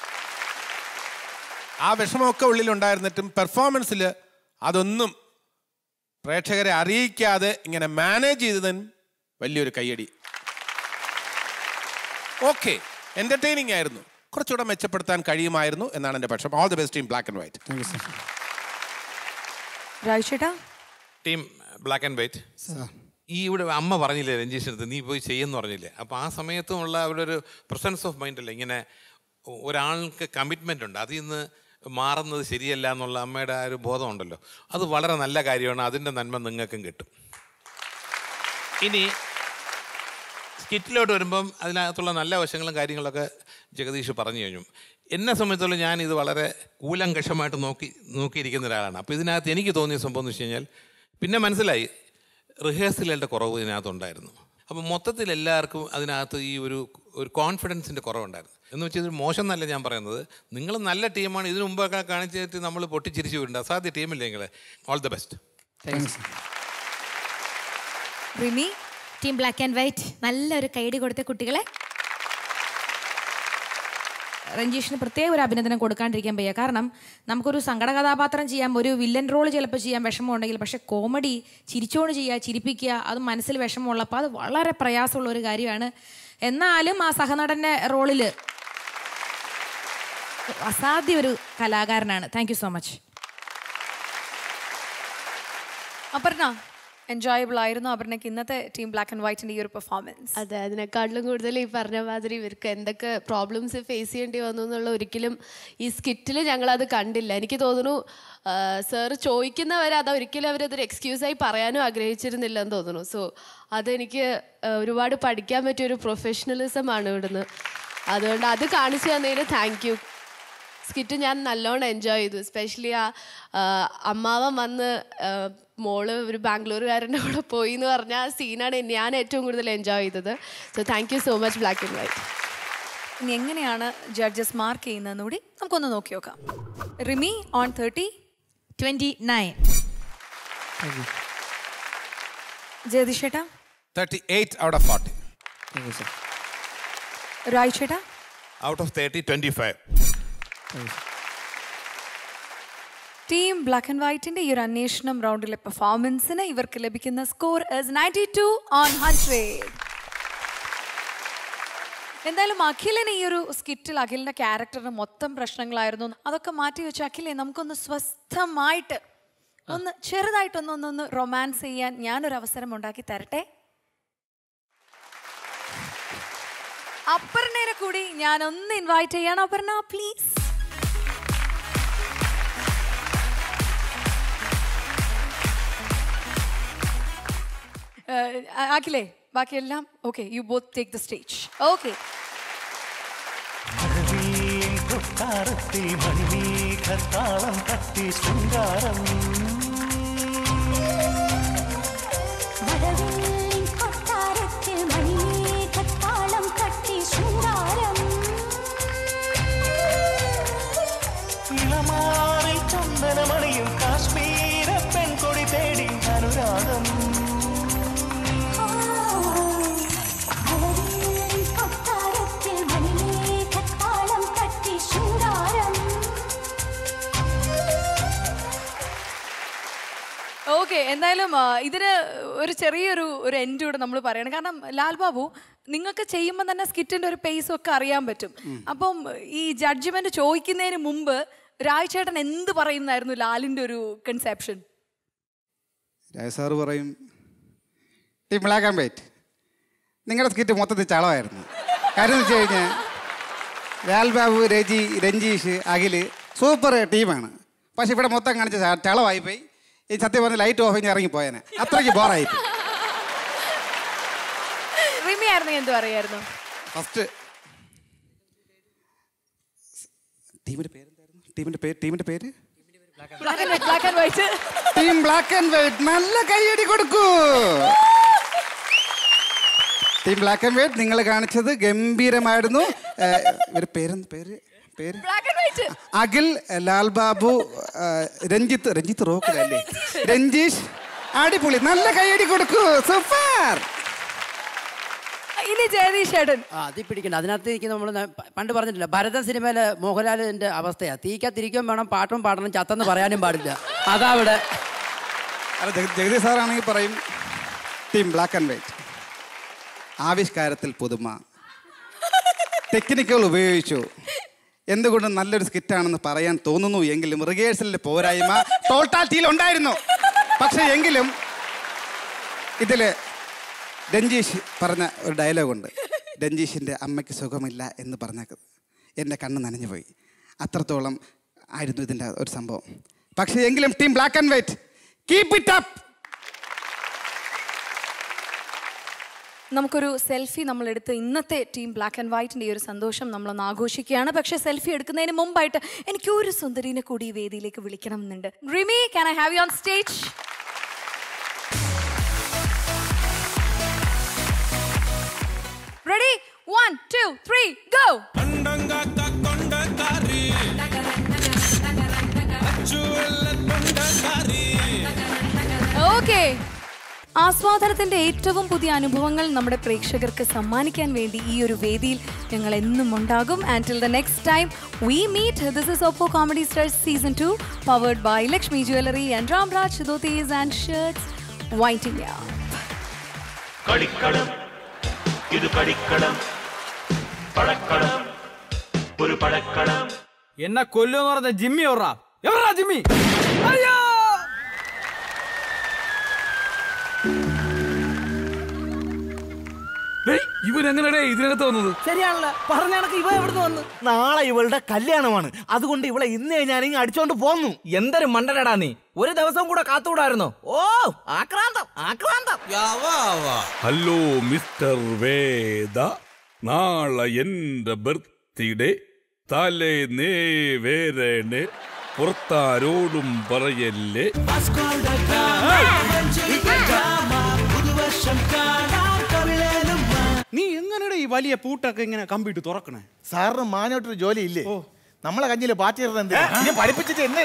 ആ വിഷമമൊക്കെ ഉള്ളിലുണ്ടായിരുന്നിട്ടും പെർഫോമൻസിൽ അതൊന്നും പ്രേക്ഷകരെ അറിയിക്കാതെ ഇങ്ങനെ മാനേജ് ചെയ്തതിന് വലിയൊരു കയ്യടി ഓക്കെ എൻ്റർടൈനിങ് ആയിരുന്നു കുറച്ചുകൂടെ മെച്ചപ്പെടുത്താൻ കഴിയുമായിരുന്നു എന്നാണ് എൻ്റെ പക്ഷം all the best team black and white രാജുചേട്ടാ ടീം ബ്ലാക്ക് ആൻഡ് വൈറ്റ് ഈ ഇവിടെ അമ്മ പറഞ്ഞില്ലേ രഞ്ജീഷിൻ്റെ അടുത്ത് നീ പോയി ചെയ്യുമെന്ന് പറഞ്ഞില്ലേ അപ്പോൾ ആ സമയത്തുമുള്ള അവരുടെ ഒരു പ്രസൻസ് ഓഫ് മൈൻഡ് അല്ലേ ഇങ്ങനെ ഒരാൾക്ക് കമ്മിറ്റ്മെൻ്റ് ഉണ്ട് അതിൽ നിന്ന് മാറുന്നത് ശരിയല്ല എന്നുള്ള അമ്മയുടെ ആ ഒരു ബോധമുണ്ടല്ലോ അത് വളരെ നല്ല കാര്യമാണ് അതിൻ്റെ നന്മ നിങ്ങൾക്കും കിട്ടും ഇനി സ്കിറ്റിലോട്ട് വരുമ്പം അതിനകത്തുള്ള നല്ല വശങ്ങളും കാര്യങ്ങളൊക്കെ ജഗദീഷ് പറഞ്ഞു കഴിഞ്ഞു എന്നെ സംബന്ധിച്ചോളം ഞാൻ ഇത് വളരെ കൂലങ്കഷമായിട്ട് നോക്കി നോക്കിയിരിക്കുന്ന ഒരാളാണ് അപ്പോൾ ഇതിനകത്ത് എനിക്ക് തോന്നിയ സംഭവം എന്ന് വെച്ച് കഴിഞ്ഞാൽ പിന്നെ മനസ്സിലായി റിഹേഴ്സലുകളുടെ കുറവ് ഇതിനകത്തുണ്ടായിരുന്നു അപ്പോൾ മൊത്തത്തിൽ എല്ലാവർക്കും അതിനകത്ത് ഈ ഒരു ഒരു കോൺഫിഡൻസിൻ്റെ കുറവുണ്ടായിരുന്നു എന്ന് വെച്ചാൽ ഇത് മോശം എന്നല്ല ഞാൻ പറയുന്നത് നിങ്ങൾ നല്ല ടീമാണ് ഇതിനു മുമ്പൊക്കെ കാണിച്ചിട്ട് നമ്മൾ പൊട്ടിച്ചിരിച്ചു വിടേണ്ട അസാധ്യ ടീമില്ലേ നിങ്ങൾ all the best Rimi team black and white നല്ലൊരു കൈഡി കൊടുത്ത കുട്ടികളെ രഞ്ജീഷിന് പ്രത്യേക ഒരു അഭിനന്ദനം കൊടുക്കാണ്ടിരിക്കാൻ വയ്യ കാരണം നമുക്കൊരു സങ്കട കഥാപാത്രം ചെയ്യാം ഒരു വില്ലൻ റോൾ ചിലപ്പോൾ ചെയ്യാൻ വിഷമമുണ്ടെങ്കിൽ പക്ഷെ കോമഡി ചിരിച്ചോണ്ട് ചെയ്യുക ചിരിപ്പിക്കുക അത് മനസ്സിൽ വിഷമമുള്ളപ്പോൾ അത് വളരെ പ്രയാസമുള്ള ഒരു കാര്യമാണ് എന്നാലും ആ സഹനടൻ്റെ റോളിൽ അസാധ്യ ഒരു കലാകാരനാണ് thank you so much Aparna എൻജോയബിൾ ആയിരുന്നു അപർണയ്ക്ക് ഇന്നത്തെ ടീം ബ്ലാക്ക് ആൻഡ് വൈറ്റിന്റെ ഈ ഒരു പെർഫോമൻസ് അതെ അതിനെക്കാട്ടിലും കൂടുതൽ ഈ പറഞ്ഞ മാതിരി ഇവർക്ക് എന്തൊക്കെ പ്രോബ്ലംസ് ഫേസ് ചെയ്യേണ്ടി വന്നു എന്നുള്ള ഒരിക്കലും ഈ സ്കിറ്റിൽ ഞങ്ങളത് കണ്ടില്ല എനിക്ക് തോന്നുന്നു സാർ ചോദിക്കുന്നവരെ അത് ഒരിക്കലും അവരതൊരു എക്സ്ക്യൂസായി പറയാനും ആഗ്രഹിച്ചിരുന്നില്ല എന്ന് തോന്നുന്നു സോ അതെനിക്ക് ആ, ഒരുപാട് പഠിക്കാൻ പറ്റിയ ഒരു പ്രൊഫഷണലിസം ആണ് ഇവിടുന്ന് അതുകൊണ്ട് അത് കാണിച്ചു തന്നതിന് താങ്ക് യു സ്കിറ്റ് ഞാൻ നല്ലോണം എൻജോയ് ചെയ്തു എസ്പെഷ്യലി ആ ആ, അമ്മാവൻ വന്ന് ആ, മോള് ഒരു ബാംഗ്ലൂരുകാരൻ്റെ കൂടെ പോയി എന്ന് പറഞ്ഞ ആ സീനാണ് ഞാൻ ഏറ്റവും കൂടുതൽ എൻജോയ് ചെയ്തത് so thank you so much black and white ഇനി എങ്ങനെയാണ് ജഡ്ജസ് മാർക്ക് ചെയ്യുന്നതെന്ന് കൂടി നമുക്കൊന്ന് നോക്കി നോക്കാം Rimi on thirty twenty nine Jayathi ചേട്ടാ thirty eight out of forty രായ് ചേട്ടാ out of thirty twenty five team black and വൈറ്റിന്റെ ഈ ഒരു അന്വേഷണം റൗണ്ടിലെ പെർഫോമൻസിന് ഇവർക്ക് ലഭിക്കുന്ന score ninety two on hundred എന്തായാലും അഖിലിന് ഈ ഒരു സ്കിറ്റിൽ അഖിലിന്റെ ക്യാരക്ടറിന് മൊത്തം പ്രശ്നങ്ങളായിരുന്നു അതൊക്കെ മാറ്റി വെച്ച് അഖിലെ നമുക്കൊന്ന് സ്വസ്ഥമായിട്ട് ഒന്ന് ചെറുതായിട്ടൊന്ന് ഒന്ന് ഒന്ന് റൊമാൻസ് ചെയ്യാൻ ഞാനൊരു അവസരം ഉണ്ടാക്കി തരട്ടെ അപർണയെ കൂടി ഞാൻ ഒന്ന് ഇൻവൈറ്റ് ചെയ്യണം അപർണ പ്ലീസ് അഖിലേ ബാക്കിയെല്ലാം okay you both take the stage okay മഴവില്ലിൻ കൊട്ടാരത്തിൽ മണിമേഘത്താളം തട്ടി ശൃംഗാരം മഴവില്ലിൻ കൊട്ടാരത്തിൽ മണിമേഘത്താളം തട്ടി ശൃംഗാരം ഇളമാറിൽ ചന്ദനമണിയും കാശ്മീര പെൺകൊടി തേടി അനുരാഗം മഴവില്ലിൻ കൊട്ടാരത്തിൽ മണിമേഘത്താളം തട്ടി ശൃംഗാരം ഓക്കെ എന്തായാലും ആ, ഇതിന് ഒരു ചെറിയൊരു ഒരു എൻഡ് കൂടെ നമ്മൾ പറയണം കാരണം ലാൽ ബാബു നിങ്ങൾക്ക് ചെയ്യുമ്പോൾ തന്നെ സ്കിറ്റിന്റെ ഒരു പേസും ഒക്കെ അറിയാൻ പറ്റും അപ്പം ഈ ജഡ്ജ്മെന്റ് ചോദിക്കുന്നതിന് മുമ്പ് രായ് ചേട്ടൻ എന്ത് പറയുന്നായിരുന്നു ലാലിന്റെ ഒരു കൺസെപ്ഷൻ രാജ സാറ് പറയും ടീം ബ്ലാക്ക് ആൻഡ് വൈറ്റ് നിങ്ങളുടെ സ്കിറ്റ് മൊത്തത്തിൽ ചളമായിരുന്നു കാര്യം എന്ന് വെച്ച് കഴിഞ്ഞാൽ ലാൽ ബാബു രജി രഞ്ജീഷ് അഖിൽ സൂപ്പർ ടീമാണ് പക്ഷെ ഇവിടെ മൊത്തം കാണിച്ച ച- ചളമായിപ്പോയി ഈ സത്യം പറഞ്ഞ ലൈറ്റ് ഓഫ് കഴിഞ്ഞ് ഇറങ്ങിപ്പോയനെ അത്രയ്ക്ക് ബോറായി റിമി ആയിരുന്നു എന്ത് പറയായിരുന്നു ഫസ്റ്റ് ടീമിന്റെ പേരെന്തായിരുന്നു ടീമിന്റെ പേര് ടീമിന്റെ പേര് black and white team black and white നല്ല കൈയടി കൊടുക്കൂ ടീം ബ്ലാക്ക് ആൻഡ് വൈറ്റ് നിങ്ങൾ കാണിച്ചത് ഗംഭീരമായിരുന്നു ഏഹ്, ഇവരുടെ പേരെന്ത് പേര് പേര് black and white Akhil Lal Babu ഏഹ്, രഞ്ജിത്ത് രഞ്ജിത്ത് റോക്കിലല്ലേ രഞ്ജീഷ് അടിപൊളി നല്ല കൈയടി കൊടുക്കൂ സൂപ്പർ ഇനി ജയതീഷ് ചേട്ടൻ ആ തീ പിടിക്കണ്ട അതിനകത്ത് എനിക്ക് നമ്മൾ പണ്ട് പറഞ്ഞിട്ടില്ല ഭരതൻ സിനിമയിലെ മോഹൻലാലിന്റെ അവസ്ഥയാ തീക്കത്തിരിക്കാൻ വേണം പാട്ടും പാടണം ചത്തെന്ന് പറയാനും പാടില്ല അതാ ഇവിടെ അല്ല ജഗ- ജഗദീഷ് സാറാണെങ്കിൽ പറയും ടീം ബ്ലാക്ക് ആൻഡ് വൈറ്റ് ആവിഷ്കാരത്തിൽ പുതുമ ടെക്നിക്കുകൾ ഉപയോഗിച്ചു എന്തുകൊണ്ട് നല്ലൊരു സ്കിറ്റാണെന്ന് പറയാൻ തോന്നുന്നു എങ്കിലും റിഹേഴ്സലിന്റെ പോരായ്മ ടോട്ടാലിറ്റിയിൽ ഉണ്ടായിരുന്നു പക്ഷേ എങ്കിലും ഇതില് രഞ്ജീഷ് പറഞ്ഞ ഒരു ഡയലോഗുണ്ട് രഞ്ജീഷിൻ്റെ അമ്മയ്ക്ക് സുഖമില്ല എന്ന് പറഞ്ഞത് എൻ്റെ കണ്ണ് നനഞ്ഞു പോയി അത്രത്തോളം ആയിരുന്നു ഇതിൻ്റെ ഒരു സംഭവം പക്ഷേ എങ്കിലും team black and white keep it up നമുക്കൊരു സെൽഫി നമ്മൾ എടുത്ത് ഇന്നത്തെ ടീം ബ്ലാക്ക് ആൻഡ് വൈറ്റിന്റെ ഈ ഒരു സന്തോഷം നമ്മളൊന്ന് ആഘോഷിക്കുകയാണ് പക്ഷേ സെൽഫി എടുക്കുന്നതിന് മുമ്പായിട്ട് എനിക്ക് ഒരു സുന്ദരീനെ കൂടി ഈ വേദിയിലേക്ക് വിളിക്കണം എന്നുണ്ട് Rimi can I have you on stage ready one two three go okay ആസ്വാദനത്തിന്റെ ഏറ്റവും പുതിയ അനുഭവങ്ങൾ നമ്മുടെ പ്രേക്ഷകർക്ക് സമ്മാനിക്കാൻ വേണ്ടി ഈ ഒരു വേദിയിൽ ഞങ്ങൾ എന്നും ഉണ്ടാകും and till the next time we meet this is Oppo comedy stars season two powered by Lakshmi jewellery and Ramraj dhotis and shirts waiting കളിക്കളം ഇത് കളിക്കളം പഴക്കളം ഒരു പഴക്കളം എന്നെ കൊല്ലുമെന്ന് പറഞ്ഞ ജിമ്മി എവറാ എവറാ ജിമ്മി അയ്യോ ഇവൻ എങ്ങനെയാ ഇതിനകത്ത് വന്നത് ശരിയാണല്ലോ പറഞ്ഞ കണക്ക് ഇവ എവിടുന്ന് വന്ന് നാളെ ഇവളുടെ കല്യാണമാണ് അതുകൊണ്ട് ഇവളെ ഇന്ന് ഞാൻ ഇങ്ങ് അടിച്ചോണ്ട് പോന്നു എന്തൊരു മണ്ടനടാ നീ ഒരു ദിവസം കൂടെ കാത്തുകൂടായിരുന്നോ ഓ ആക്രാന്തം ആക്രാന്തം ഹലോ മിസ്റ്റർ വേദ നാളെ എന്റെ ബർത്ത്ഡേ തലേന്നേ വേരേണ് പുറത്താരോടും പറയല്ലേ നീ എങ്ങനെയാണ് ഈ വലിയ പൂട്ടൊക്കെ ഇങ്ങനെ കമ്പിട്ട് തുറക്കണേ സാറിന് മാനോട്ടൊരു ജോലി ഇല്ലേ നമ്മളെ കഞ്ഞില് പാറ്റിയിരുന്ന എന്ത് ഇനി പഠിപ്പിച്ചിട്ട് എന്നെ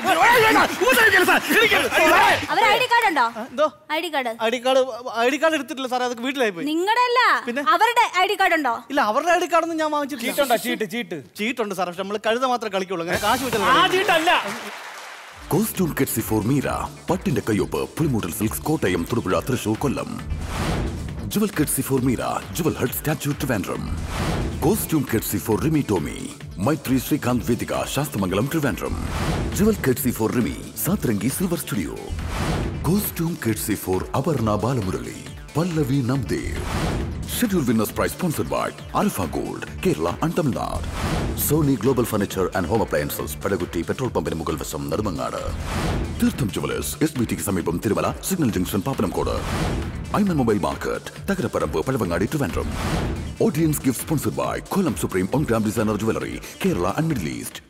അവർ ഐ ഡി കാർഡ് ഉണ്ടോ എന്തോ I D card I D card I D card എടുത്തിട്ടില്ല സാറേ അതൊക്കെ വീട്ടിലായി പോയി നിങ്ങളുടെ അല്ല അവരുടെ ഐ ഡി കാർഡ് ഉണ്ടോ ഇല്ല അവരുടെ ഐ ഡി കാർഡൊന്നും ഞാൻ വാങ്ങിച്ചിട്ടില്ല ചീട്ടുണ്ടോ ചീട്ട് ചീട്ട് ചീട്ടുണ്ട് സാർ പക്ഷെ നമ്മൾ കഴുത മാത്രമേ കളിക്കുള്ളൂ അങ്ങനെ കാശ് വെച്ചാൽ കോസ്റ്റ്യൂം കെറ്റ്സി ഫോർ മീര പട്ടിന്റെ കയ്യൊപ്പ് Pulimoottil silks Kottayam Thodupuzha Thrissur Kollam jewel courtesy for Meera jewel hut statue Trivandrum costume courtesy for Rimi Tomy Maithri Sreekanth Vedika Sasthamangalam Trivandrum jewel courtesy for Rimi Satrangi silver studio costume courtesy for Aparna Balamurali Pallavi Namdev schedule winners prize sponsored by Alpha Gold Kerala and Tamilnadu Sony global furniture and home appliances Padakutty petrol പമ്പിന് മുകൾ വശം നെടുമങ്ങാട് തീർത്ഥം jewellers S B ടിക്ക് സമീപം Thirumala signal junction Pappanamcode Aiman mobile market Thakaraparambu Pazhavangadi Trivandrum audience gift sponsored by Kollam supreme on gram designer jewellery Kerala and middle east